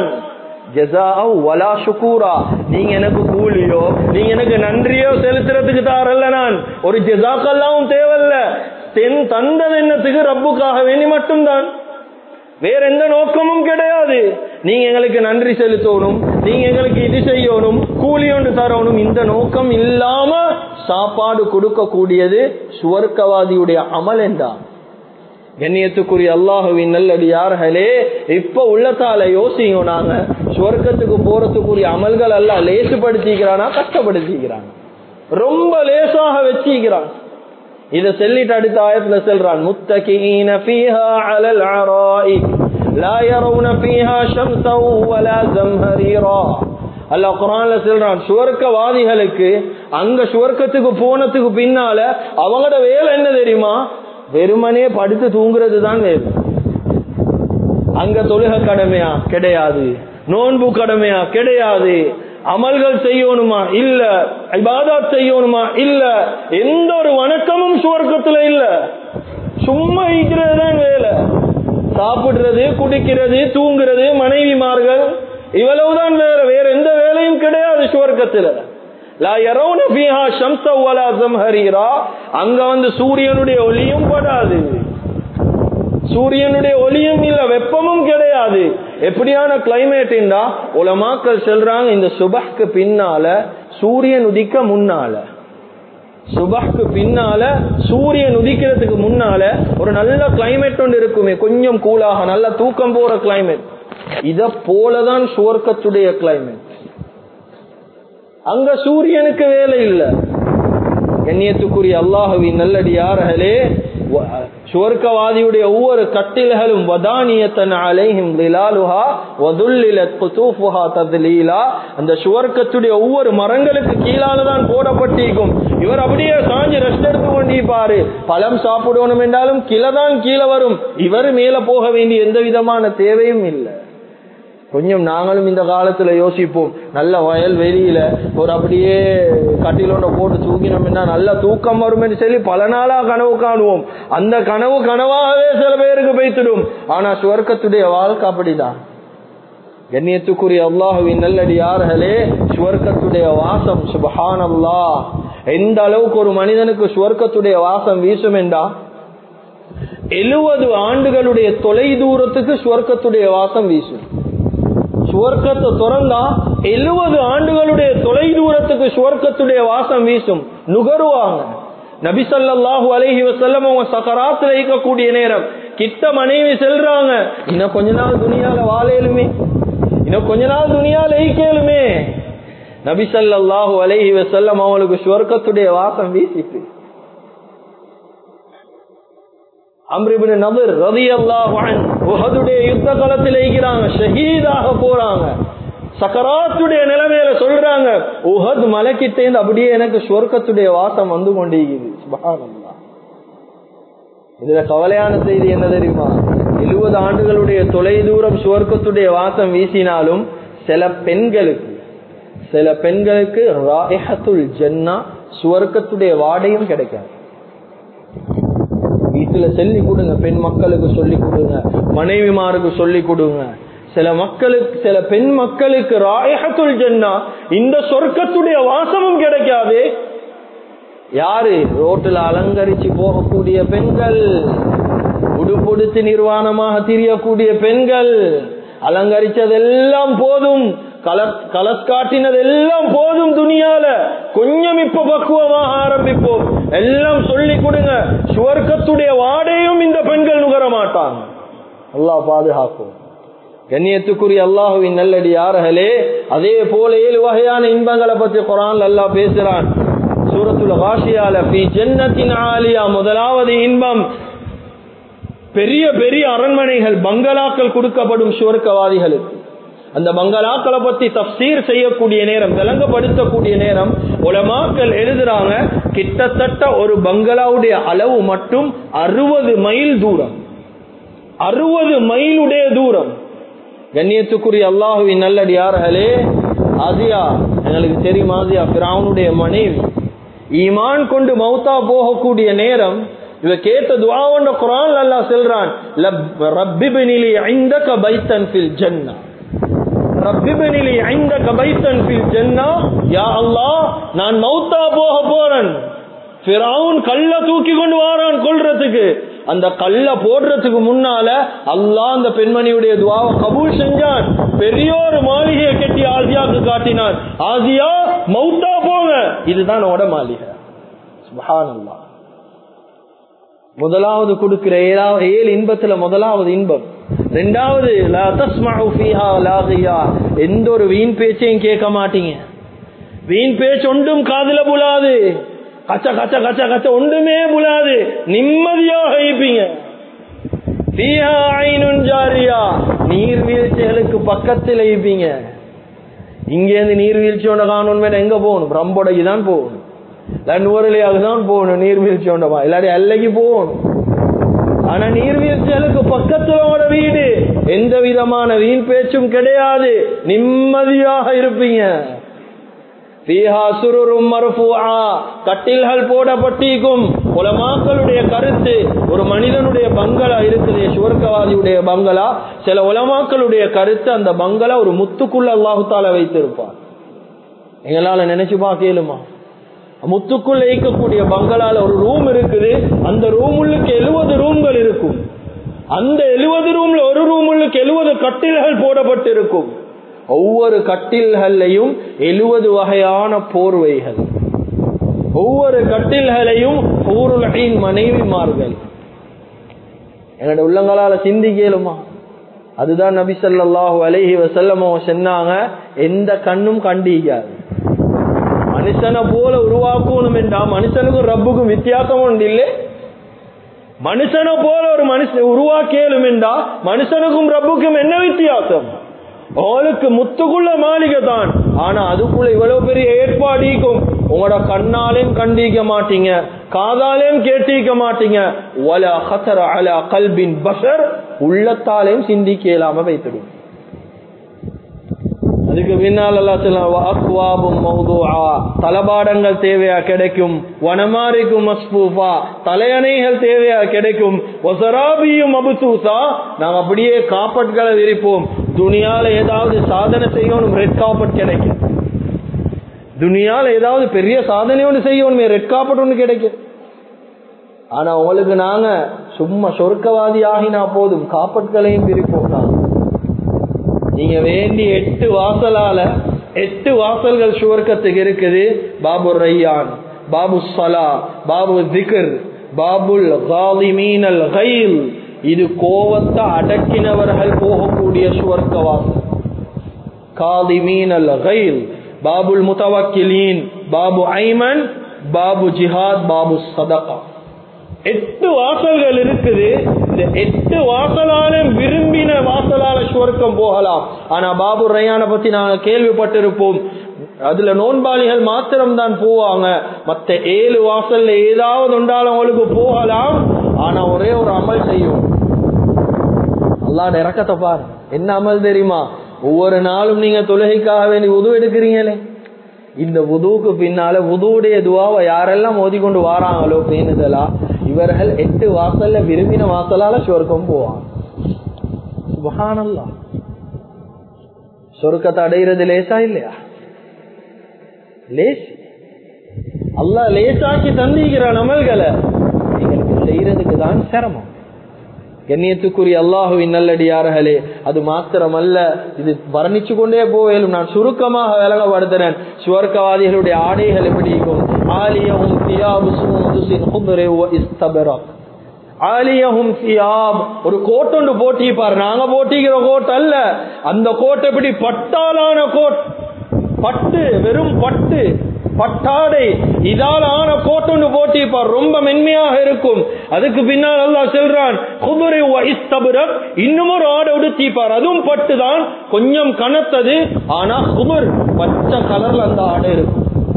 நீங்க எனக்கு கூலியோ நீங்க எனக்கு நன்றியோ செலுத்துறதுக்கு தாரல்ல நான் ஒரு ஜெசாக்கெல்லாம் தேவையில்ல தென் தந்தது என்னத்துக்கு ரப்புக்காக வேண்டி மட்டும்தான் வேற எந்த நோக்கமும் கிடையாது நீங்க எங்களுக்கு நன்றி செலுத்தணும் நீங்க எங்களுக்கு இது செய்யணும் கூலி ஒன்று தரணும் இந்த நோக்கம் இல்லாம சாப்பாடு கொடுக்க கூடியது சுவர்க்கவாதியுடைய அமல் என்றான் கண்ணியத்துக்குரிய அல்லாஹுவின் நல்லடியார்களே இப்ப உள்ளத்தால யோசிங்க நாங்க சுவர்க்கத்துக்கு போறதுக்குரிய அமல்கள் அல்ல லேசுபடுத்திக்கிறானா கஷ்டப்படுத்திக்கிறான் ரொம்ப லேசாக வச்சிக்கிறான் இத சொல்லிட்டு அடுத்த ஆயத்துல சொல்றான் முத்தகீன ஃபீஹா அலல் அராஇ லா யரவுன ஃபீஹா ஷம்ஸன் வலா ஜம்ஹரீரா அல்லாஹ் குரான்ல சொல்றான் சுவர்க்கவாதிகளுக்கு அங்க சுவர்க்கத்துக்கு போனதுக்கு பின்னால அவங்களோட வேலை என்ன தெரியுமா வெறுமனே படுத்து தூங்குறது தான் வேலை அங்க தொழுக கடமையா கிடையாது நோன்பு கடமையா கிடையாது அமல்கள் செய்யணுமா இல்ல இபாதாத் செய்யணுமா இல்ல எந்த ஒரு வணக்கமும் சுவர்க்கத்துல இல்ல சும்மா ஈக்கிறது தான் வேலை சாப்பிடுறது குடிக்கிறது தூங்குறது மனைவிமார்கள் இவ்வளவுதான் வேற வேற எந்த வேலையும் கிடையாது சுவர்க்கத்துல லா யரவுன ஃபீஹா ஷம்ஸ வலா ஜம்ஹரீரா அங்க வந்து சூரியனுடைய ஒளியும் படாது சூரியனுடைய ஒளியும் இல்ல வெப்பமும் கிடையாது எப்படியான கிளைமேட் உலமாக்கள் சொல்றாங்க இந்த சுபஹ்க்கு பின்னால சூரியன் உதிக்க முன்னால சுபஹ்க்கு பின்னால சூரியன் உதிக்கிறதுக்கு முன்னால ஒரு நல்ல கிளைமேட் ஒன்று இருக்குமே கொஞ்சம் கூலாக நல்ல தூக்கம் போற கிளைமேட் இத போலதான் சுவர்க்கத்துடைய கிளைமேட் அங்க சூரியனுக்கு வேலை இல்லை கண்ணியத்துக்குரிய அல்லாஹுவின் நல்லடியார்களே சுவர்க்கவாதியுடைய ஒவ்வொரு கட்டில்களும் வதானியத்தன் அலைஹிம் லிலாலுஹா வதுல்லிலத் குதூஃபுஹா தத்லீலா அந்த சுவர்க்கத்துடைய ஒவ்வொரு மரங்களுக்கு கீழால தான் போடப்பட்டிருக்கும் இவர் அப்படியே சாஞ்சு ரெஸ்ட் எடுத்து கொண்டிருப்பாரு பழம் சாப்பிடணும் என்றாலும் கீழே தான் கீழே வரும் இவர் மேல போக வேண்டிய எந்த விதமான தேவையும் இல்லை கொஞ்சம் நாங்களும் இந்த காலத்துல யோசிப்போம் நல்ல வயல் வெளியில ஒரு அப்படியே கட்டிலோட போட்டு தூக்கினோம்னா நல்ல தூக்கம் வரும் என்று சொல்லி பல நாளா கனவு காணுவோம் அந்த கனவு கனவாகவே சில பேருக்கு வைத்திடும் ஆனா சுவர்க்கத்துடைய வாழ்க்கை அப்படிதான் கண்ணியத்துக்குரிய அல்லாஹுவின் நல்லடியார்களே சுவர்க்கத்துடைய வாசம் சுபஹான் அல்லா எந்த அளவுக்கு ஒரு மனிதனுக்கு சுவர்க்கத்துடைய வாசம் வீசும் என்றா எழுபது ஆண்டுகளுடைய தொலை தூரத்துக்கு சுவர்க்கத்துடைய வாசம் வீசும் சுவர்க்கத்தை திறந்தா எழுபது ஆண்டுகளுடைய தொலை தூரத்துக்கு சுவர்க்கத்துடைய வாசம் வீசும் நுகருவாங்க நபிசல்லாஹு அலஹி வசல்லம் அவங்க சக்கராத்துல இருக்கக்கூடிய நேரம் கிட்ட மனைவி செல்றாங்க இன்னும் கொஞ்ச நாள் துணியால வாழையிலுமே இன்னும் கொஞ்ச நாள் துணியால ஈக்கலுமே நபிசல்லாஹு அலஹி வசல்லம் அவங்களுக்கு சுவர்க்கத்துடைய வாசம் வீசிட்டு அம்ரிபின் நபர் ரதி அல்லாஹுடைய யுத்த களத்தில் இருக்கிறாங்க ஷஹீதாக போறாங்க சக்கராத்துடைய நிலைமையில சொல்றாங்க உஹத் மலைக்கிட்டேந்து அப்படியே எனக்கு சொர்க்கத்துடைய வாசம் வந்து கொண்டிருக்குது இதுல கவலையான செய்தி என்ன தெரியுமா எழுபது ஆண்டுகளுடைய தொலை தூரம் சுவர்க்கத்துடைய வாசம் வீசினாலும் சில பெண்களுக்கு சில பெண்களுக்கு ராயத்துல் ஜன்னா சுவர்க்கத்துடைய வாடையும் கிடைக்காது வீட்டுல சொல்லி கொடுங்க பெண் மக்களுக்கு சொல்லி கொடுங்க மனைவிமாருக்கு சொல்லி கொடுங்க சில மக்களுக்கு சில பெண் மக்களுக்கு ராயகத்துல் ஜன்னா இந்த சொர்க்கத்துடைய வாசமும் கிடைக்காது யாரு ரோட்டில் அலங்கரிச்சு போகக்கூடிய பெண்கள் உடுப்புடுத்து நிர்வாணமாக திரியக்கூடிய பெண்கள் அலங்கரிச்சதெல்லாம் போதும் கலஸ் காட்டினது எல்லாம் போதும் துணியால கொஞ்சம் இப்ப பக்குவமாக ஆரம்பிப்போம் எல்லாம் சொல்லி கொடுங்க சுவர்க்கத்துடைய வாடையும் இந்த பெண்கள் நுகர மாட்டாங்க அல்லா பாதுகாக்கும் கண்ணியத்துக்குரிய அல்லாஹுவின் நல்லடி யார்களே அதே போல ஏழு வகையான இன்பங்களை பற்றி குரான் அல்லா பேசுறான் சூரத்துல காஷியால ஜன்னத்தின் ஆலியா முதலாவது இன்பம் பெரிய பெரிய அரண்மனைகள் பங்களாக்கள் கொடுக்கப்படும் சுவர்க்கவாதிகளுக்கு அந்த பங்களாக்களை பத்தி தப்சீர் செய்யக்கூடிய நேரம் விளங்கப்படுத்தக்கூடிய நேரம் உலமாக்கள் எழுதுறாங்க கிட்டத்தட்ட ஒரு பங்களாவுடைய அளவு மட்டும் அறுபது மைல் தூரம் அறுபது மைலுடைய தூரம் கண்ணியத்துக்குரிய அல்லாஹுவின் நல்லடியார்களே ஆசியா எங்களுக்கு தெரியும் ஆசியா பிராவுனுடைய மனைவி ஈமான் கொண்டு மௌத்தா போகக்கூடிய நேரம் இவ கேட்ட துவாவண்ட குரான் அல்லா செல்றான் ரப்பிபினிலி ஐந்தக பைத்தன் ஃபில் ஜன்னா ரப்பிபினிலி ஐந்தக பைத்தன் ஃபில் ஜன்னா யா அல்லாஹ் நான் மௌத்தா போக போறேன் பிராவுன் கல்ல தூக்கி கொண்டு வாரான் கொள்றதுக்கு அந்த கல்ல போடுறதுக்கு முன்னால அல்லாஹ் அந்த பெண்மணியுடைய துவாவை கபூல் செஞ்சான் பெரிய ஒரு மாளிகையை கட்டி ஆசியாவுக்கு காட்டினான் ஆசியா மௌத்தா போங்க இதுதான் உட மாளிகை சுபஹானல்லாஹ் முதலாவது கொடுக்கிற ஏழாவது ஏழு இன்பத்துல முதலாவது இன்பம் ரெண்டாவது எந்த ஒரு வீண் பேச்சையும் கேட்க மாட்டீங்க வீண் பேச்சு ஒன்றும் காதுல புலாது கச்ச கச்ச கச்ச கச்ச ஒன்றுமே புலாது நிம்மதியாக இருப்பீங்க நீர்வீழ்ச்சிகளுக்கு பக்கத்தில் இருப்பீங்க இங்கேருந்து நீர்வீழ்ச்சியோட காணணும் எங்க போகணும் ரம்போடைக்கு தான் போகணும் நூறுலையாக தான் போகணும் நீர்வீழ்ச்சி ஒன்றமா இல்லாட்டி அல்லைக்கு போகணும் ஆனா நீர்வீழ்ச்சிகளுக்கு பக்கத்துல வீடு எந்த விதமான வீண் பேச்சும் கிடையாது நிம்மதியாக இருப்பீங்க கட்டில்கள் போடப்பட்டிருக்கும் உலமாக்களுடைய கருத்து ஒரு மனிதனுடைய பங்களா இருக்குது சுவர்க்கவாதியுடைய பங்களா சில உலமாக்களுடைய கருத்து அந்த பங்களா ஒரு முத்துக்குள்ள அல்லாஹுத்தால வைத்திருப்பார் எங்களால நினைச்சு பார்க்கலுமா முத்துக்குள்ள இயக்கக்கூடிய பங்களால ஒரு ரூம் இருக்குது அந்த ரூமுள்ளுக்கு எழுபது ரூம்கள் இருக்கும் அந்த எழுபது ரூம்ல ஒரு ரூமுள்ளுக்கு எழுபது கட்டில்கள் போடப்பட்டு இருக்கும் ஒவ்வொரு கட்டில்களையும் எழுபது வகையான போர்வைகள் ஒவ்வொரு கட்டில்களையும் ஊருலகின் மனைவிமார்கள் என்னோட உள்ளங்களால சிந்திக்கலுமா அதுதான் நபி சொல்லாஹு அலஹி வசல்லமோ சொன்னாங்க எந்த கண்ணும் கண்டிக்காது மனுஷனை போல உருவாக்கணும் என்றா மனுஷனுக்கும் ரப்புக்கும் வித்தியாசம் ஒன்று இல்லை மனுஷனை போல ஒரு மனுஷன் உருவாக்கியலும் என்றா மனுஷனுக்கும் ரப்புக்கும் என்ன வித்தியாசம் அவளுக்கு முத்துக்குள்ள மாளிகை தான் ஆனா அதுக்குள்ள இவ்வளவு பெரிய ஏற்பாடிக்கும் உங்களோட கண்ணாலையும் கண்டிக்க மாட்டீங்க காதாலையும் கேட்டிக்க மாட்டீங்க வல ஹசர அல கல்பின் பஷர் உள்ளத்தாலையும் சிந்திக்க இயலாம வைத்திடும் அதுக்கு பின்னால் தலபாடங்கள் தேவையா கிடைக்கும் வனமாரிக்கும் மஸ்பூஃபா தலையணைகள் தேவையா கிடைக்கும் ஒசராபியும் அபுசூசா நாங்க அப்படியே காப்பட்களை விரிப்போம் துணியால ஏதாவது சாதனை செய்யணும் ரெட் காப்பட் கிடைக்கும் துணியால ஏதாவது பெரிய சாதனை ஒன்று செய்யணுமே ரெட் காப்பட் ஒன்று கிடைக்கும் ஆனா உங்களுக்கு நாங்க சும்மா சொர்க்கவாதி ஆகினா போதும் காப்பட்களையும் விரிப்போம் நாங்க நீங்க வேண்டி எட்டு வாசலால எட்டு வாசல்கள் சுவர்க்கத்துக்கு இருக்குது பாபு ரையான் பாபு சலா பாபு திகர் பாபுல் காலிமீனல் கைல் இது கோவத்தை அடக்கினவர்கள் போகக்கூடிய சுவர்க்க வாசல் காலிமீனல் கைல் பாபுல் முத்தவக்கிலீன் பாபு ஐமன் பாபு ஜிஹாத் பாபு சதகா எட்டு வாசல்கள் இருக்குது இந்த எட்டு வாசலாலும் விரும்பின வாசலால சுவர்க்கம் போகலாம் ஆனா பாபு ரையான பத்தி நாங்க கேள்விப்பட்டிருப்போம் அதுல நோன்பாளிகள் மாத்திரம் தான் போவாங்க மத்த ஏழு வாசல்ல ஏதாவது உண்டாலும் அவங்களுக்கு போகலாம் ஆனா ஒரே ஒரு அமல் செய்யும் அல்லாட இறக்கத்தை பாரு என்ன அமல் தெரியுமா ஒவ்வொரு நாளும் நீங்க தொழுகைக்காக வேண்டி உதவு எடுக்கிறீங்களே இந்த உதுவுக்கு பின்னால உதுவுடைய துவாவை யாரெல்லாம் ஓதிக்கொண்டு வாராங்களோ பேணுதலா இவர்கள் எட்டு வாசல்ல விரும்பின வாசலால சொர்க்கம் போவாங்க சுபஹானல்லா சொர்க்கத்தை அடைகிறது லேசா இல்லையா லேஸ் அல்லா லேசாக்கி தந்திக்கிறான் அமல்களை எங்களுக்கு செய்யறதுக்கு தான் சிரமம் கண்ணியத்துக்குரிய அல்லாஹுவின் நல்லடியார்களே அது மாத்திரமல்ல இது வர்ணிச்சு கொண்டே போவேலும் நான் சுருக்கமாக விலகப்படுத்தினேன் சுவர்க்கவாதிகளுடைய ஆடைகள் எப்படி இருக்கும் ஆலியவும் ஆலியஹும் சியாப் ஒரு கோட் ஒன்று போட்டிப்பார் நாங்க போட்டிக்கிற கோட் அல்ல அந்த கோட் எப்படி பட்டாலான கோட் பட்டு வெறும் பட்டு பட்டாடை இதால் ஆன கோட்டொன்று போட்டிப்பார் ரொம்ப மென்மையாக இருக்கும் அதுக்கு பின்னால் அல்லா செல்றான் குதிரை இன்னும் ஒரு ஆடை உடுத்திப்பார் அதுவும் பட்டுதான் கொஞ்சம் கனத்தது ஆனா குதிர் பச்சை கலர்ல அந்த ஆடை இருக்கும்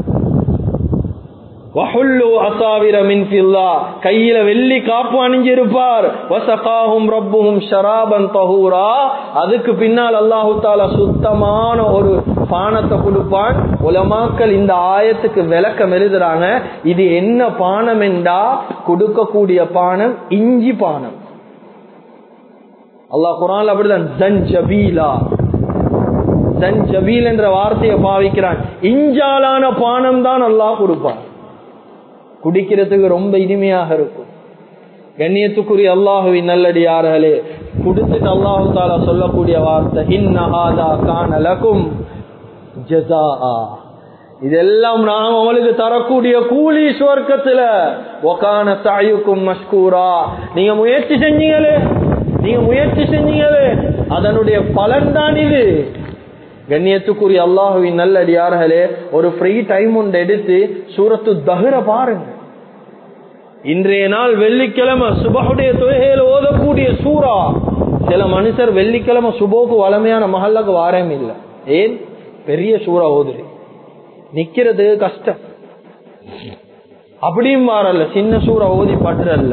கையில வெள்ளி காப்பு அணிஞ்சிருப்பார் வசகாகும் ரப்புகும் ஷராபன் தஹூரா அதுக்கு பின்னால் அல்லாஹு தாலா சுத்தமான ஒரு பானத்தை கொடுப்பான் உலமாக்கள் இந்த ஆயத்துக்கு விளக்கம் எழுதுறாங்க இது என்ன பானம் என்றா கொடுக்கக்கூடிய பானம் இஞ்சி பானம் அல்லாஹ் குரான் அப்படிதான் ஜஞ்சபீலா ஜஞ்சபீல் என்ற வார்த்தையை பாவிக்கிறான் இஞ்சாலான பானம் தான் அல்லாஹ் கொடுப்பான் குடிக்கிறதுக்கு ரொம்ப இனிமையாக இருக்கும் கண்ணியத்துக்குரிய அல்லாஹுவின் நல்லடியார்களே குடித்துட்டு அல்லாஹு தாலா சொல்லக்கூடிய வார்த்தை இன்னஹாதா கானலக்கும் ஜசா இதெல்லாம் நாங்க உங்களுக்கு தரக்கூடிய கூலி சுவர்க்கத்துல ஒகான தாயுக்கும் மஷ்கூரா நீங்க முயற்சி செஞ்சீங்களே நீங்க முயற்சி செஞ்சீங்களே அதனுடைய பலன் தான் இது கண்ணியத்துக்குரிய அல்லாஹுவின் நல்லடியார்களே ஒரு ஃப்ரீ டைம் ஒன்று எடுத்து சூரத்து தகுர பாருங்க இன்றைய நாள் வெள்ளிக்கிழமை சுபகுடைய தொகையில் ஓதக்கூடிய சூறா சில மனுஷர் வெள்ளிக்கிழமை சுபோக்கு வளமையான மகல்லுக்கு வாரம் இல்லை ஏன் பெரிய சூறா ஓதுரு நிக்கிறது கஷ்டம் அப்படியும் வாரல்ல சின்ன சூறா ஓதி பற்றல்ல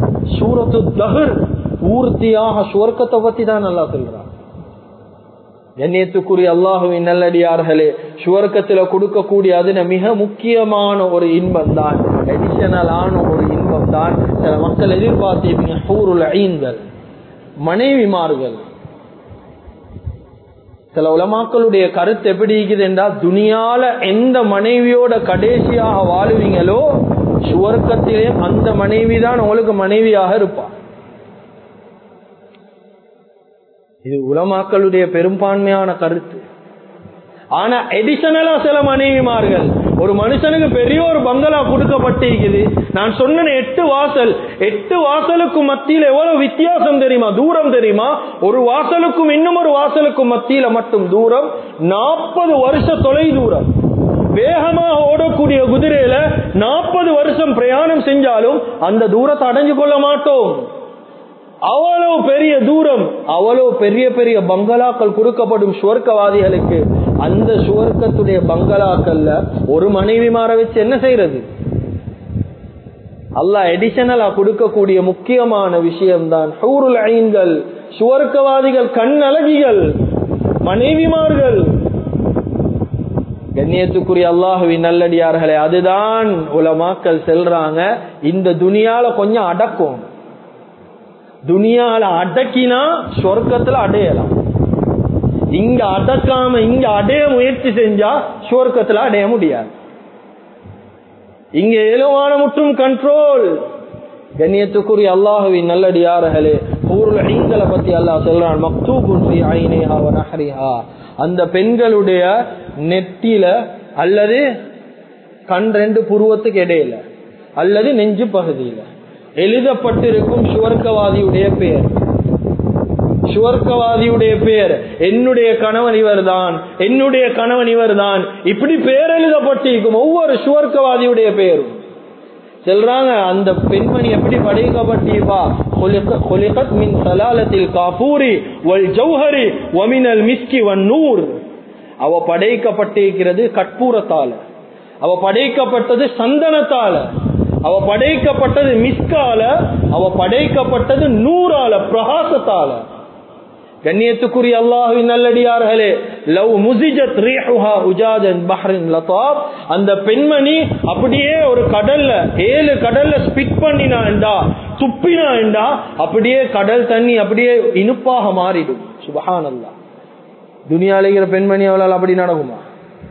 சூரத்து தகுர் பூர்த்தியாக சுவர்க்கத்தை பத்தி தான் நல்லா சொல்றான் கண்ணியத்துக்குரிய அல்லாஹுவின் நல்லடியார்களே சுவர்க்கத்துல கொடுக்கக்கூடிய அதுல மிக முக்கியமான ஒரு இன்பம் தான் அடிஷனலான ஒரு இன்பம் தான் சில மக்கள் எதிர்பார்த்திருப்பீங்க ஹூருல் ஐன்கள் மனைவிமார்கள் சில உலமாக்களுடைய கருத்து எப்படி இருக்குது என்றால் துனியால எந்த மனைவியோட கடைசியாக வாழுவீங்களோ சுவர்க்கத்திலே அந்த மனைவி தான் உங்களுக்கு மனைவியாக இருப்பார் இது உலமாக்களுடைய பெரும்பான்மையான கருத்து ஆனா எடிஷனலா சில மனைவிமார்கள் ஒரு மனுஷனுக்கு பெரிய ஒரு பங்களா கொடுக்கப்பட்டிருக்குது நான் சொன்ன எட்டு வாசல் எட்டு வாசலுக்கும் மத்தியில் எவ்வளவு வித்தியாசம் தெரியுமா தூரம் தெரியுமா ஒரு வாசலுக்கும் இன்னும் ஒரு வாசலுக்கும் மத்தியில மட்டும் தூரம் நாற்பது வருஷ தொலை தூரம் வேகமாக ஓடக்கூடிய குதிரையில நாற்பது வருஷம் பிரயாணம் செஞ்சாலும் அந்த தூரத்தை அடைஞ்சு கொள்ள மாட்டோம் அவ்வளவு பெரிய தூரம் அவ்வளவு பெரிய பெரிய பங்களாக்கள் கொடுக்கப்படும் சுவர்க்கவாதிகளுக்கு அந்த சுவர்க்கத்துடைய பங்களாக்கள்ல ஒரு மனைவி மாற வச்சு என்ன செய்யறது அல்லா எடிஷனலா கொடுக்கக்கூடிய முக்கியமான விஷயம்தான் ஹூருல் ஐன்கள் சுவர்க்கவாதிகள் கண் அழகிகள் மனைவிமார்கள் கண்ணியத்துக்குரிய அல்லாஹுவின் நல்லடியார்களே அதுதான் உலமாக்கள் செல்றாங்க இந்த துனியால கொஞ்சம் அடக்கும் துனியால அடக்கினா சொர்க்கத்துல அடையலாம் இங்க அடக்காம இங்க அடைய முயற்சி செஞ்சா சொர்க்கத்துல அடைய முடியாது இங்க ஏழுவான முற்றும் கண்ட்ரோல் கண்ணியத்துக்குரிய அல்லாஹுவின் நல்லடியார்களே ஊருல ஐங்களை பத்தி அல்லாஹ் சொல்றான் மக்தூபுன்ஹா அந்த பெண்களுடைய நெத்தில அல்லது கண் ரெண்டு புருவத்துக்கு இடையில அல்லது நெஞ்சு பகுதியில எழுதப்பட்டிருக்கும் சுவர்க்கவாதியுடைய பெயர் சுவர்க்கவாதியுடைய பெயர் என்னுடைய கணவன் இவர் தான் என்னுடைய கணவன் இவர் தான் இப்படி பெயர் எழுதப்பட்டிருக்கும் ஒவ்வொரு சுவர்க்கவாதியுடைய பெயரும் சொல்றாங்க அந்த பெண்மணி எப்படி படைக்கப்பட்டிருப்பா மின் சலாலத்தில் காபூரி வல் ஜௌஹரி வமினல் மிஸ்கி வன் நூர் அவ படைக்கப்பட்டிருக்கிறது கற்பூரத்தால அவ படைக்கப்பட்டது சந்தனத்தால அவ படைக்கப்பட்டது மிஸ்கால அவ படைக்கப்பட்டது நூறால பிரகாசத்தால கண்ணியத்துக்குரிய அல்லாஹுவின் நல்லடியார்களே லவ் முசிஜத் ரீஹுஹா உஜாஜன் பஹ்ரின் லதாப் அந்த பெண்மணி அப்படியே ஒரு கடல்ல ஏழு கடல்ல ஸ்பிட் பண்ணினா என்றா துப்பினா என்றா அப்படியே கடல் தண்ணி அப்படியே இனிப்பாக மாறிடும் சுபஹான் அல்லா துனியாலேங்கிற பெண்மணி அவளால் அப்படி நடக்குமா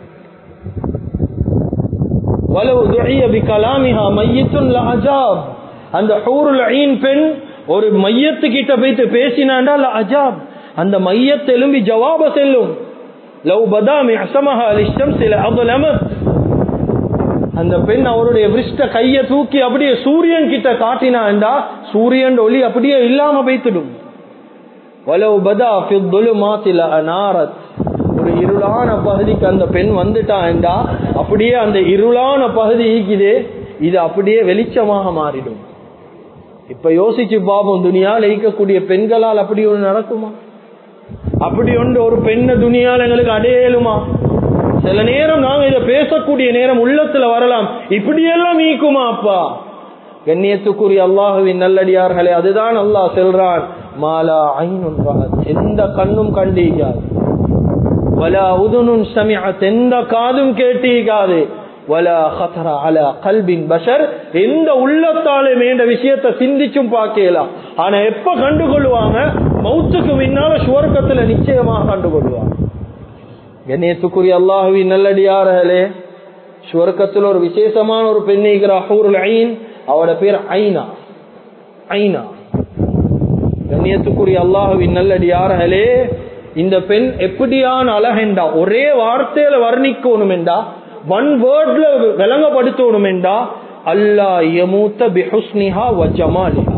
வலவு துழிய பிகலாமிஹா மையத்துன் அஜாப் அந்த ஹூருல் ஐன் பெண் ஒரு மையத்து கிட்ட போயிட்டு பேசினாண்டா அஜாப் அந்த மையத்தை எழும்பி ஜவாப செல்லும் லவ் பதாமி அசமஹா அலிஷ்டம் சில அபலமத் அந்த பெண் அவருடைய விருஷ்ட கைய தூக்கி அப்படியே சூரியன் கிட்ட காட்டினாண்டா சூரியன் ஒளி அப்படியே இல்லாம வைத்துடும் வலவு பதா மாத்தில அனாரத் ஒரு இருளான பகுதிக்கு அந்த பெண் வந்துட்டாண்டா அப்படியே அந்த இருளான பகுதி ஈக்குதே இது அப்படியே வெளிச்சமாக மாறிடும் இப்ப யோசிச்சு பாபம் துணியால் ஈக்கக்கூடிய பெண்களால் அப்படி ஒன்று நடக்குமா அப்படி ஒன்று ஒரு பெண்ண துணியால் எங்களுக்கு அடையலுமா சில நேரம் நாங்க இதை பேசக்கூடிய நேரம் உள்ளத்துல வரலாம் இப்படியெல்லாம் ஈக்குமா அப்பா கண்ணியத்துக்குரிய அல்லாஹுவின் நல்லடியார்களே அதுதான் அல்லாஹ் செல்றான் மாலா ஐநுன் எந்த கண்ணும் கண்டீகாது வலா உதுனுன் சமிஅத் எந்த காதும் கேட்டீகாது வலா ஹதர அலா கல்பின் பஷர் எந்த உள்ளத்தாலே மேண்ட விஷயத்தை சிந்திச்சும் பார்க்கலாம் ஆனா எப்ப கண்டுகொள்வாங்க மௌத்துக்கு பின்னால சுவர்க்கத்துல நிச்சயமாக கண்டுகொள்வாங்க கணேசுக்குரிய அல்லாஹுவின் நல்லடியார்களே சுவர்க்கத்தில் ஒரு விசேஷமான ஒரு பெண்ணிகிற அஹூருல் ஐன் அவட பேர் ஐனா ஐனா கண்ணியத்துக்குரிய அல்லாஹுவின் நல்லடியார்களே இந்த பெண் எப்படியான அழகெண்டா ஒரே வார்த்தையில வர்ணிக்கணும் என்றா ஒன் வேர்ட்ல விளங்கப்படுத்தணும் என்றா அல்லா யமூத்த பிஹுஸ்னிஹா வ ஜமாலிஹா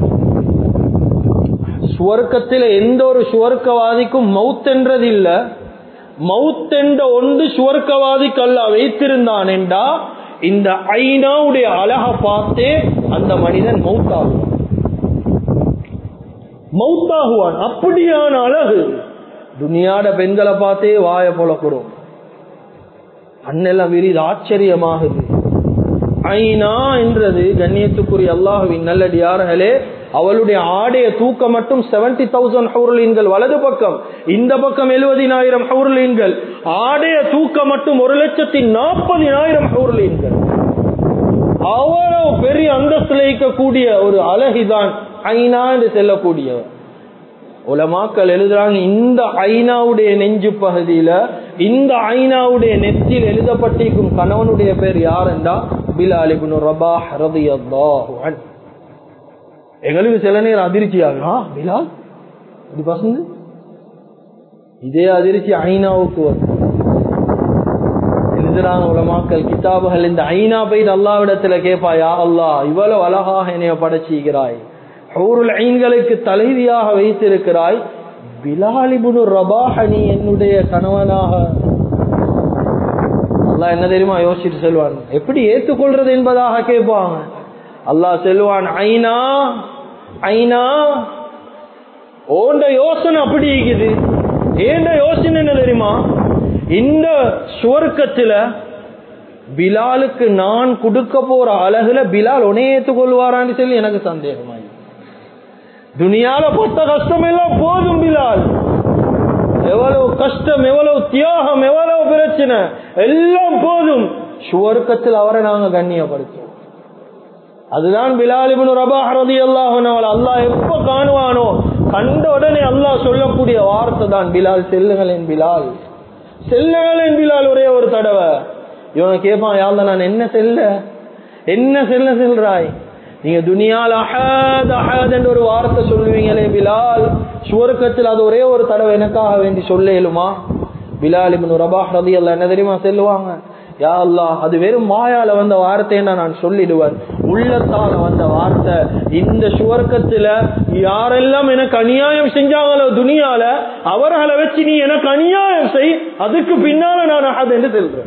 சுவர்க்கத்தில் எந்த ஒரு சுவர்க்கவாதிக்கும் மவுத் என்றது இல்ல மவுத் என்ற ஒன்று சுவர்க்கவாதிக்கு அல்ல வைத்திருந்தான் என்றா இந்த ஐநாவுடைய அழக பார்த்தே அந்த மனிதன் மவுத்தாகுவான் மவுத்தாகுவான் அப்படியான அழகு துனியாட பெண்களை பார்த்தே வாய போலக்கூடும் அண்ணெல்லாம் விரிது ஆச்சரியமாகுது ஐநா என்றது கண்ணியத்துக்குரிய அல்லாஹுவின் நல்லடியார்களே அவளுடைய ஆடைய தூக்கம் மட்டும் செவன்டி தௌசண்ட் ஹவுர்லீன்கள் வலது பக்கம் இந்த பக்கம் எழுபதினாயிரம் ஹவுர்லீன்கள் ஆடைய தூக்கம் மட்டும் ஒரு லட்சத்தி நாற்பதினாயிரம் ஹவுர்லீன்கள் அவ்வளவு பெரிய அந்தஸ்துல இருக்கக்கூடிய ஒரு அழகிதான் ஐநா என்று செல்லக்கூடியவர் உலமாக்கள் எழுதுறாங்க இந்த ஐநாவுடைய நெஞ்சு பகுதியில இந்த ஐநாவுடைய நெற்றில் எழுதப்பட்டிருக்கும் கணவனுடைய பேர் யார் என்றா பிலால் இப்னு ரபாஹ் ரலியல்லாஹு அன்ஹு எங்களுக்கு சில நேரம் அதிர்ச்சி ஆகும் பிலால் இது பசங்க இதே அதிர்ச்சி ஐநாவுக்கு வரும் எழுதுறாங்க உலமாக்கள் கிதாபுகள் இந்த ஐநா பெய்து அல்லாவிடத்துல கேட்பாயா அல்லாஹ் இவ்வளவு அழகாக என்னைய படைச்சுகிறாய் ஹூருல் ஐன்களுக்கு தலைவியாக வைத்திருக்கிறாய் பிலாலிபுனு ரபாஹ நீ என்னுடைய கணவனாக அல்லாஹ் என்ன தெரியுமா யோசிச்சுட்டு செல்வான் எப்படி ஏத்துக்கொள்றது என்பதாக கேட்பாங்க அல்லாஹ் செல்வான் ஐனா ஐனா ஓண்ட யோசனை அப்படி இருக்குது ஏண்ட யோசனை என்ன தெரியுமா இந்த சுவர்க்கத்துல பிலாலுக்கு நான் கொடுக்க போற அழகுல பிலால் உனே ஏற்றுக்கொள்வாரான்னு சொல்லி எனக்கு சந்தேகமாயி துனியால பட்ட கஷ்டம் எல்லாம் போதும் பிலால் எவ்வளவு கஷ்டம் எவ்வளவு தியாகம் எவ்வளவு பிரச்சனை எல்லாம் போதும் சுவர்க்கத்தில் அவரை நாங்க கண்ணியப்படுத்துவோம் அதுதான் பிலாலிபுன் ரபாஹ் ரலியல்லாஹு அன்ஹு அல்லாஹ் எப்ப காணுவானோ கண்ட உடனே அல்லாஹ் சொல்லக்கூடிய வார்த்தை தான் பிலால் செல்லுங்களேன் பிலால் செல்லுங்களேன் பிலால் ஒரே ஒரு தடவை இவன் கேட்பான் யாழ்ல நான் என்ன செல்ல என்ன செல்ல செல்றாய் நீங்க துனியால் அஹாத் அஹாத் என்ற ஒரு வார்த்தை சொல்லுவீங்களே பிலால் சுவர்க்கத்தில் அது ஒரே ஒரு தடவை எனக்காக வேண்டி சொல்லேலுமா பிலால் இப்னு ரபாஹ் ரலியல்லாஹு என்ன தெரியுமா செல்லுவாங்க யா அல்லாஹ் அது வெறும் மாயால வந்த வார்த்தைன்னா நான் சொல்லிடுவேன் உள்ளத்தால வந்த வார்த்தை இந்த சுவர்க்கத்துல யாரெல்லாம் எனக்கு அநியாயம் செஞ்சாங்களோ துனியால அவர்களை வச்சு நீ எனக்கு அநியாயம் செய் அதுக்கு பின்னால நான் அஹத் என்று செல்றேன்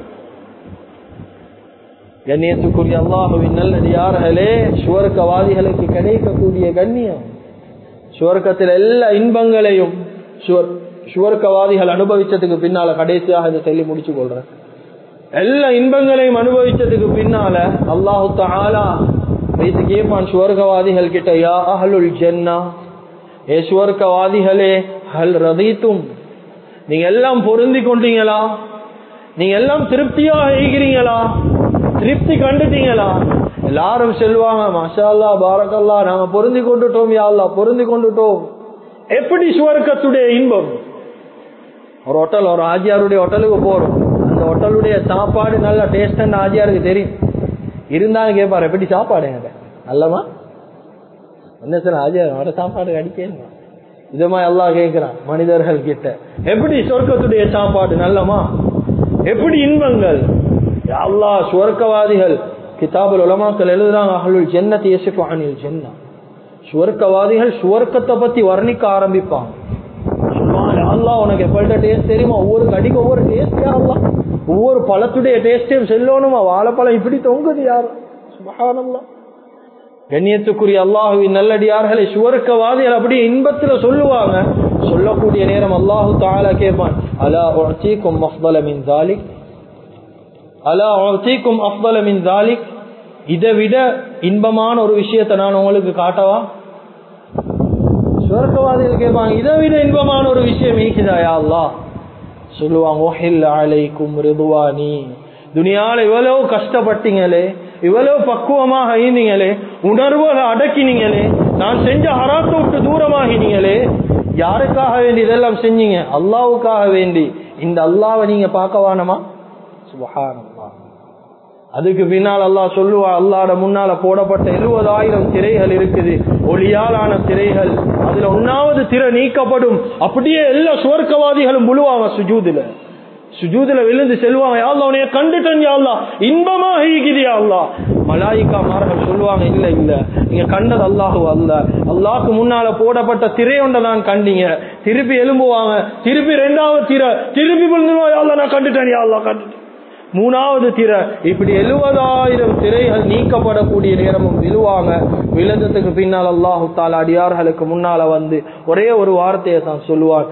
கண்ணியத்துக்குரிய அல்லாஹுவின் நல்லடியார்களே சுவர்க்கவாதிகளுக்கு கிடைக்கக்கூடிய கண்ணியம் சுவர்க்கத்தில் எல்லா இன்பங்களையும் சுவர்க்கவாதிகள் அனுபவிச்சதுக்கு பின்னால கடைசியாக இதை சொல்லி முடிச்சு கொள்றேன் எல்லா இன்பங்களையும் அனுபவிச்சதுக்கு பின்னால அல்லாஹு தாலா வைத்து கேட்பான் சுவர்க்கவாதிகள் கிட்ட யா அஹலுல் ஜன்னா ஏ சுவர்க்கவாதிகளே ஹல் ரதீத்தும் நீங்க எல்லாம் பொருந்தி கொண்டீங்களா நீங்க எல்லாம் திருப்தியாக இருக்கிறீங்களா திருப்தி கண்டுட்டீங்களா எல்லாரும் செல்வாங்க மஷால்லா பாரக்கல்லா நாங்க பொருந்தி கொண்டுட்டோம் யாழ்லா பொருந்தி கொண்டுட்டோம் எப்படி சுவர்க்கத்துடைய இன்பம் ஒரு ஹோட்டல் ஒரு ஆஜியாருடைய ஹோட்டலுக்கு போறோம் அந்த ஹோட்டலுடைய சாப்பாடு நல்ல டேஸ்ட் ஆஜியாருக்கு தெரியும் இருந்தாலும் கேட்பாரு எப்படி சாப்பாடு நல்லமா என்ன சார் ஆஜியார் சாப்பாடு அடிக்கணுமா இதமா எல்லாம் கேட்கிறான் மனிதர்கள் கிட்ட எப்படி சொர்க்கத்துடைய சாப்பாடு நல்லமா எப்படி இன்பங்கள் அல்லா சுவர்க்கவாதிகள் கிதாபுல் உலமாக்கள் எழுதுறாங்க அகலுள் ஜென்னத்தை யசிப்பு அனில் ஜென்னா சுவர்க்கவாதிகள் சுவர்க்கத்தை பத்தி வர்ணிக்க ஆரம்பிப்பாங்க அல்லா உனக்கு எப்படிட்ட டேஸ்ட் தெரியுமா ஒவ்வொரு கடிக்கு ஒவ்வொரு டேஸ்ட் அல்லா ஒவ்வொரு பழத்துடைய டேஸ்டையும் செல்லணுமா வாழைப்பழம் இப்படி தொங்குது யார் சுபஹானல்லா கண்ணியத்துக்குரிய அல்லாஹுவின் நல்லடியார்களை சுவர்க்கவாதிகள் அப்படியே இன்பத்துல சொல்லுவாங்க சொல்லக்கூடிய நேரம் அல்லாஹு தாலா கேட்பான் அலா உஅதீக்கும் அஃதல மின் ذلك அலா உஅதீக்கும் அஃதல மின் ذلك இதை விட இன்பமான ஒரு விஷயத்தை நான் உங்களுக்கு காட்டவா சுவர்க்கவாதிகள் கேட்பாங்க இதை விட இன்பமான ஒரு விஷயம் இருக்குதாயா அல்லாஹ் சொல்லுவாங்க ஓஹில் அலைக்கும் ரிதுவானி துனியால இவ்வளவு கஷ்டப்பட்டீங்களே இவ்வளவு பக்குவமாக இருந்தீங்களே உணர்வுகளை அடக்கினீங்களே நான் செஞ்ச ஹராத்தை விட்டு தூரமாகினீங்களே யாருக்காக வேண்டி இதெல்லாம் செஞ்சீங்க அல்லாவுக்காக வேண்டி இந்த அல்லாவை நீங்க பார்க்க வேணாமா சுபஹானல்லா அதுக்கு பின்னால் அல்லாஹ் சொல்லுவா அல்லாட முன்னால போடப்பட்ட எழுபதாயிரம் திரைகள் இருக்குது ஒளியாலான திரைகள் அதுல ஒன்னாவது திரை நீக்கப்படும் அப்படியே எல்லா சுவர்க்கவாதிகளும் முழுவாங்க சுஜூதுல சுஜூதுல விழுந்து செல்வாங்க யாழ்லா உனைய கண்டுட்டன் யாழ்லா இன்பமா ஈகிது யாழ்லா மலாயிக்கா மார்கள் சொல்லுவாங்க இல்ல இல்ல நீங்க கண்டது அல்லாஹு அல்ல அல்லாஹ்க்கு முன்னால போடப்பட்ட திரையொண்ட நான் கண்டீங்க திருப்பி எலும்புவாங்க திருப்பி ரெண்டாவது திரை திருப்பி விழுந்துருவா யாழ்லா நான் கண்டுட்டேன் யாழ்லா கண்டுட்டேன் மூணாவது திரை இப்படி எழுபதாயிரம் திரைகள் நீக்கப்படக்கூடிய நேரமும் விழுவாங்க விழுந்ததுக்கு பின்னால் அல்லாஹு தாலா அடியார்களுக்கு முன்னால வந்து ஒரே ஒரு வார்த்தையை தான் சொல்லுவார்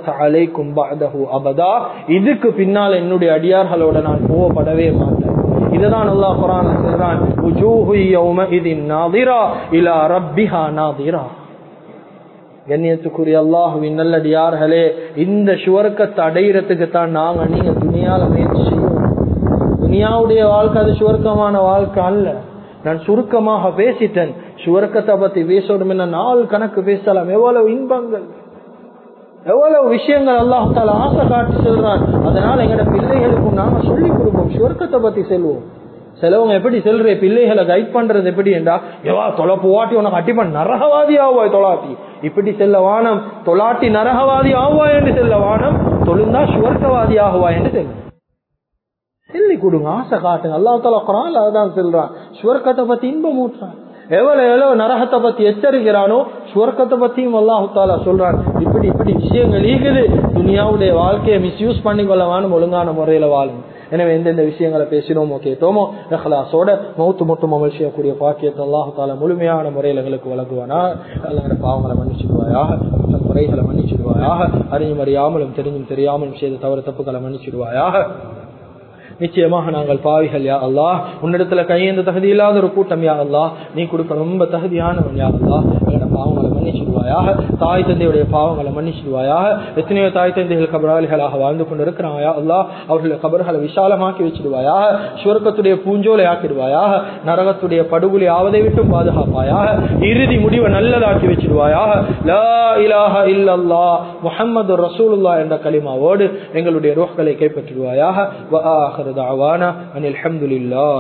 அலைக்கும் அபதா இதுக்கு பின்னால் என்னுடைய அடியார்களோட நான் கோவப்படவே மாட்டேன் இதுதான் அல்லாஹ் குரான் சொல்றான் உஜூஹு யௌமஇதின் நாதிரா இலா ரப்பிஹா நாதிரா கண்ணியத்துக்குரிய அல்லாஹுவின் நல்லடியார்களே இந்த சுவர்க்கத்தை அடையிறதுக்கு தான் நாங்க நீங்க துணியால முயற்சி செய்யணும் துனியாவுடைய வாழ்க்கை அது சுவர்க்கமான வாழ்க்கை அல்ல நான் சுருக்கமாக பேசிட்டேன் சுவர்க்கத்தை பத்தி பேசணும் என்ன நாள் கணக்கு பேசலாம் எவ்வளவு இன்பங்கள் எவ்வளவு விஷயங்கள் அல்லாஹால ஆசை காட்டி சொல்றான் அதனால எங்கட பிள்ளைகளுக்கும் நாங்க சொல்லி கொடுப்போம் சுவர்க்கத்தை பத்தி செல்வோம் சிலவங்க எப்படி செல்ற பிள்ளைகளை கைட் பண்றது எப்படி என்றா எவா தொலை போவாட்டி உனக்கு அட்டிப்பன் நரகவாதி ஆவாய் தொலாட்டி இப்படி செல்ல வானம் தொலாட்டி நரகவாதி ஆவாய் என்று செல்ல வானம் தொழுந்தா சுவர்க்கவாதி ஆகுவாய் என்று செல்லும் சொல்லி கொடுங்க ஆசை காட்டுங்க அல்லா தலா குரான் அதான் சொல்றான் சுவர்க்கத்தை பத்தி இன்பம் ஊற்றான் எவ்வளவு எவ்வளவு நரகத்தை பத்தி எச்சரிக்கிறானோ சுவர்க்கத்தை பத்தியும் அல்லாஹு தாலா சொல்றான் இப்படி இப்படி விஷயங்கள் ஈகுது துனியாவுடைய வாழ்க்கையை மிஸ்யூஸ் பண்ணிக்கொள்ளவானும் ஒழுங்கான முறையில வாழும் எனவே எந்தெந்த விஷயங்களை பேசினோமோ கேட்டோமோ நஹலாசோட மௌத்து மட்டும் அமல் செய்யக்கூடிய பாக்கியத்தை அல்லாஹு தாலா முழுமையான முறையில் எங்களுக்கு வழங்குவானா அல்ல பாவங்களை மன்னிச்சிடுவாயாக குறைகளை மன்னிச்சிடுவாயாக அறிஞ்சும் அறியாமலும் தெரிஞ்சும் தெரியாமலும் செய்த தவறு தப்புகளை மன்னிச்சிடுவாயாக நிச்சயமாக நாங்கள் பாவிகள் யா அல்லா உன்னிடத்துல கையேந்த தகுதி இல்லாத ஒரு கூட்டம் யா அல்லா நீ கொடுக்க ரொம்ப தகுதியானவன் யா அல்லா எங்களோட பாவங்களை மன்னிச்சிடுவாயாக தாய் தந்தையுடைய பாவங்களை மன்னிச்சிடுவாயாக எத்தனையோ தாய் தந்தைகள் கபராளிகளாக வாழ்ந்து கொண்டு இருக்கிறாயா அல்லா அவர்களுடைய கபர்களை விசாலமாக்கி வச்சிடுவாயாக சுவர்க்கத்துடைய பூஞ்சோலை ஆக்கிடுவாயாக நரகத்துடைய படுகொலை ஆவதை விட்டும் பாதுகாப்பாயாக இறுதி முடிவை நல்லதாக்கி வச்சிடுவாயாக லா இலாஹ இல்லல்லா முஹம்மது ரசூலுல்லா என்ற கலிமாவோடு எங்களுடைய ரோஹ்களை கைப்பற்றிடுவாயாக دعوانا أن الحمد لله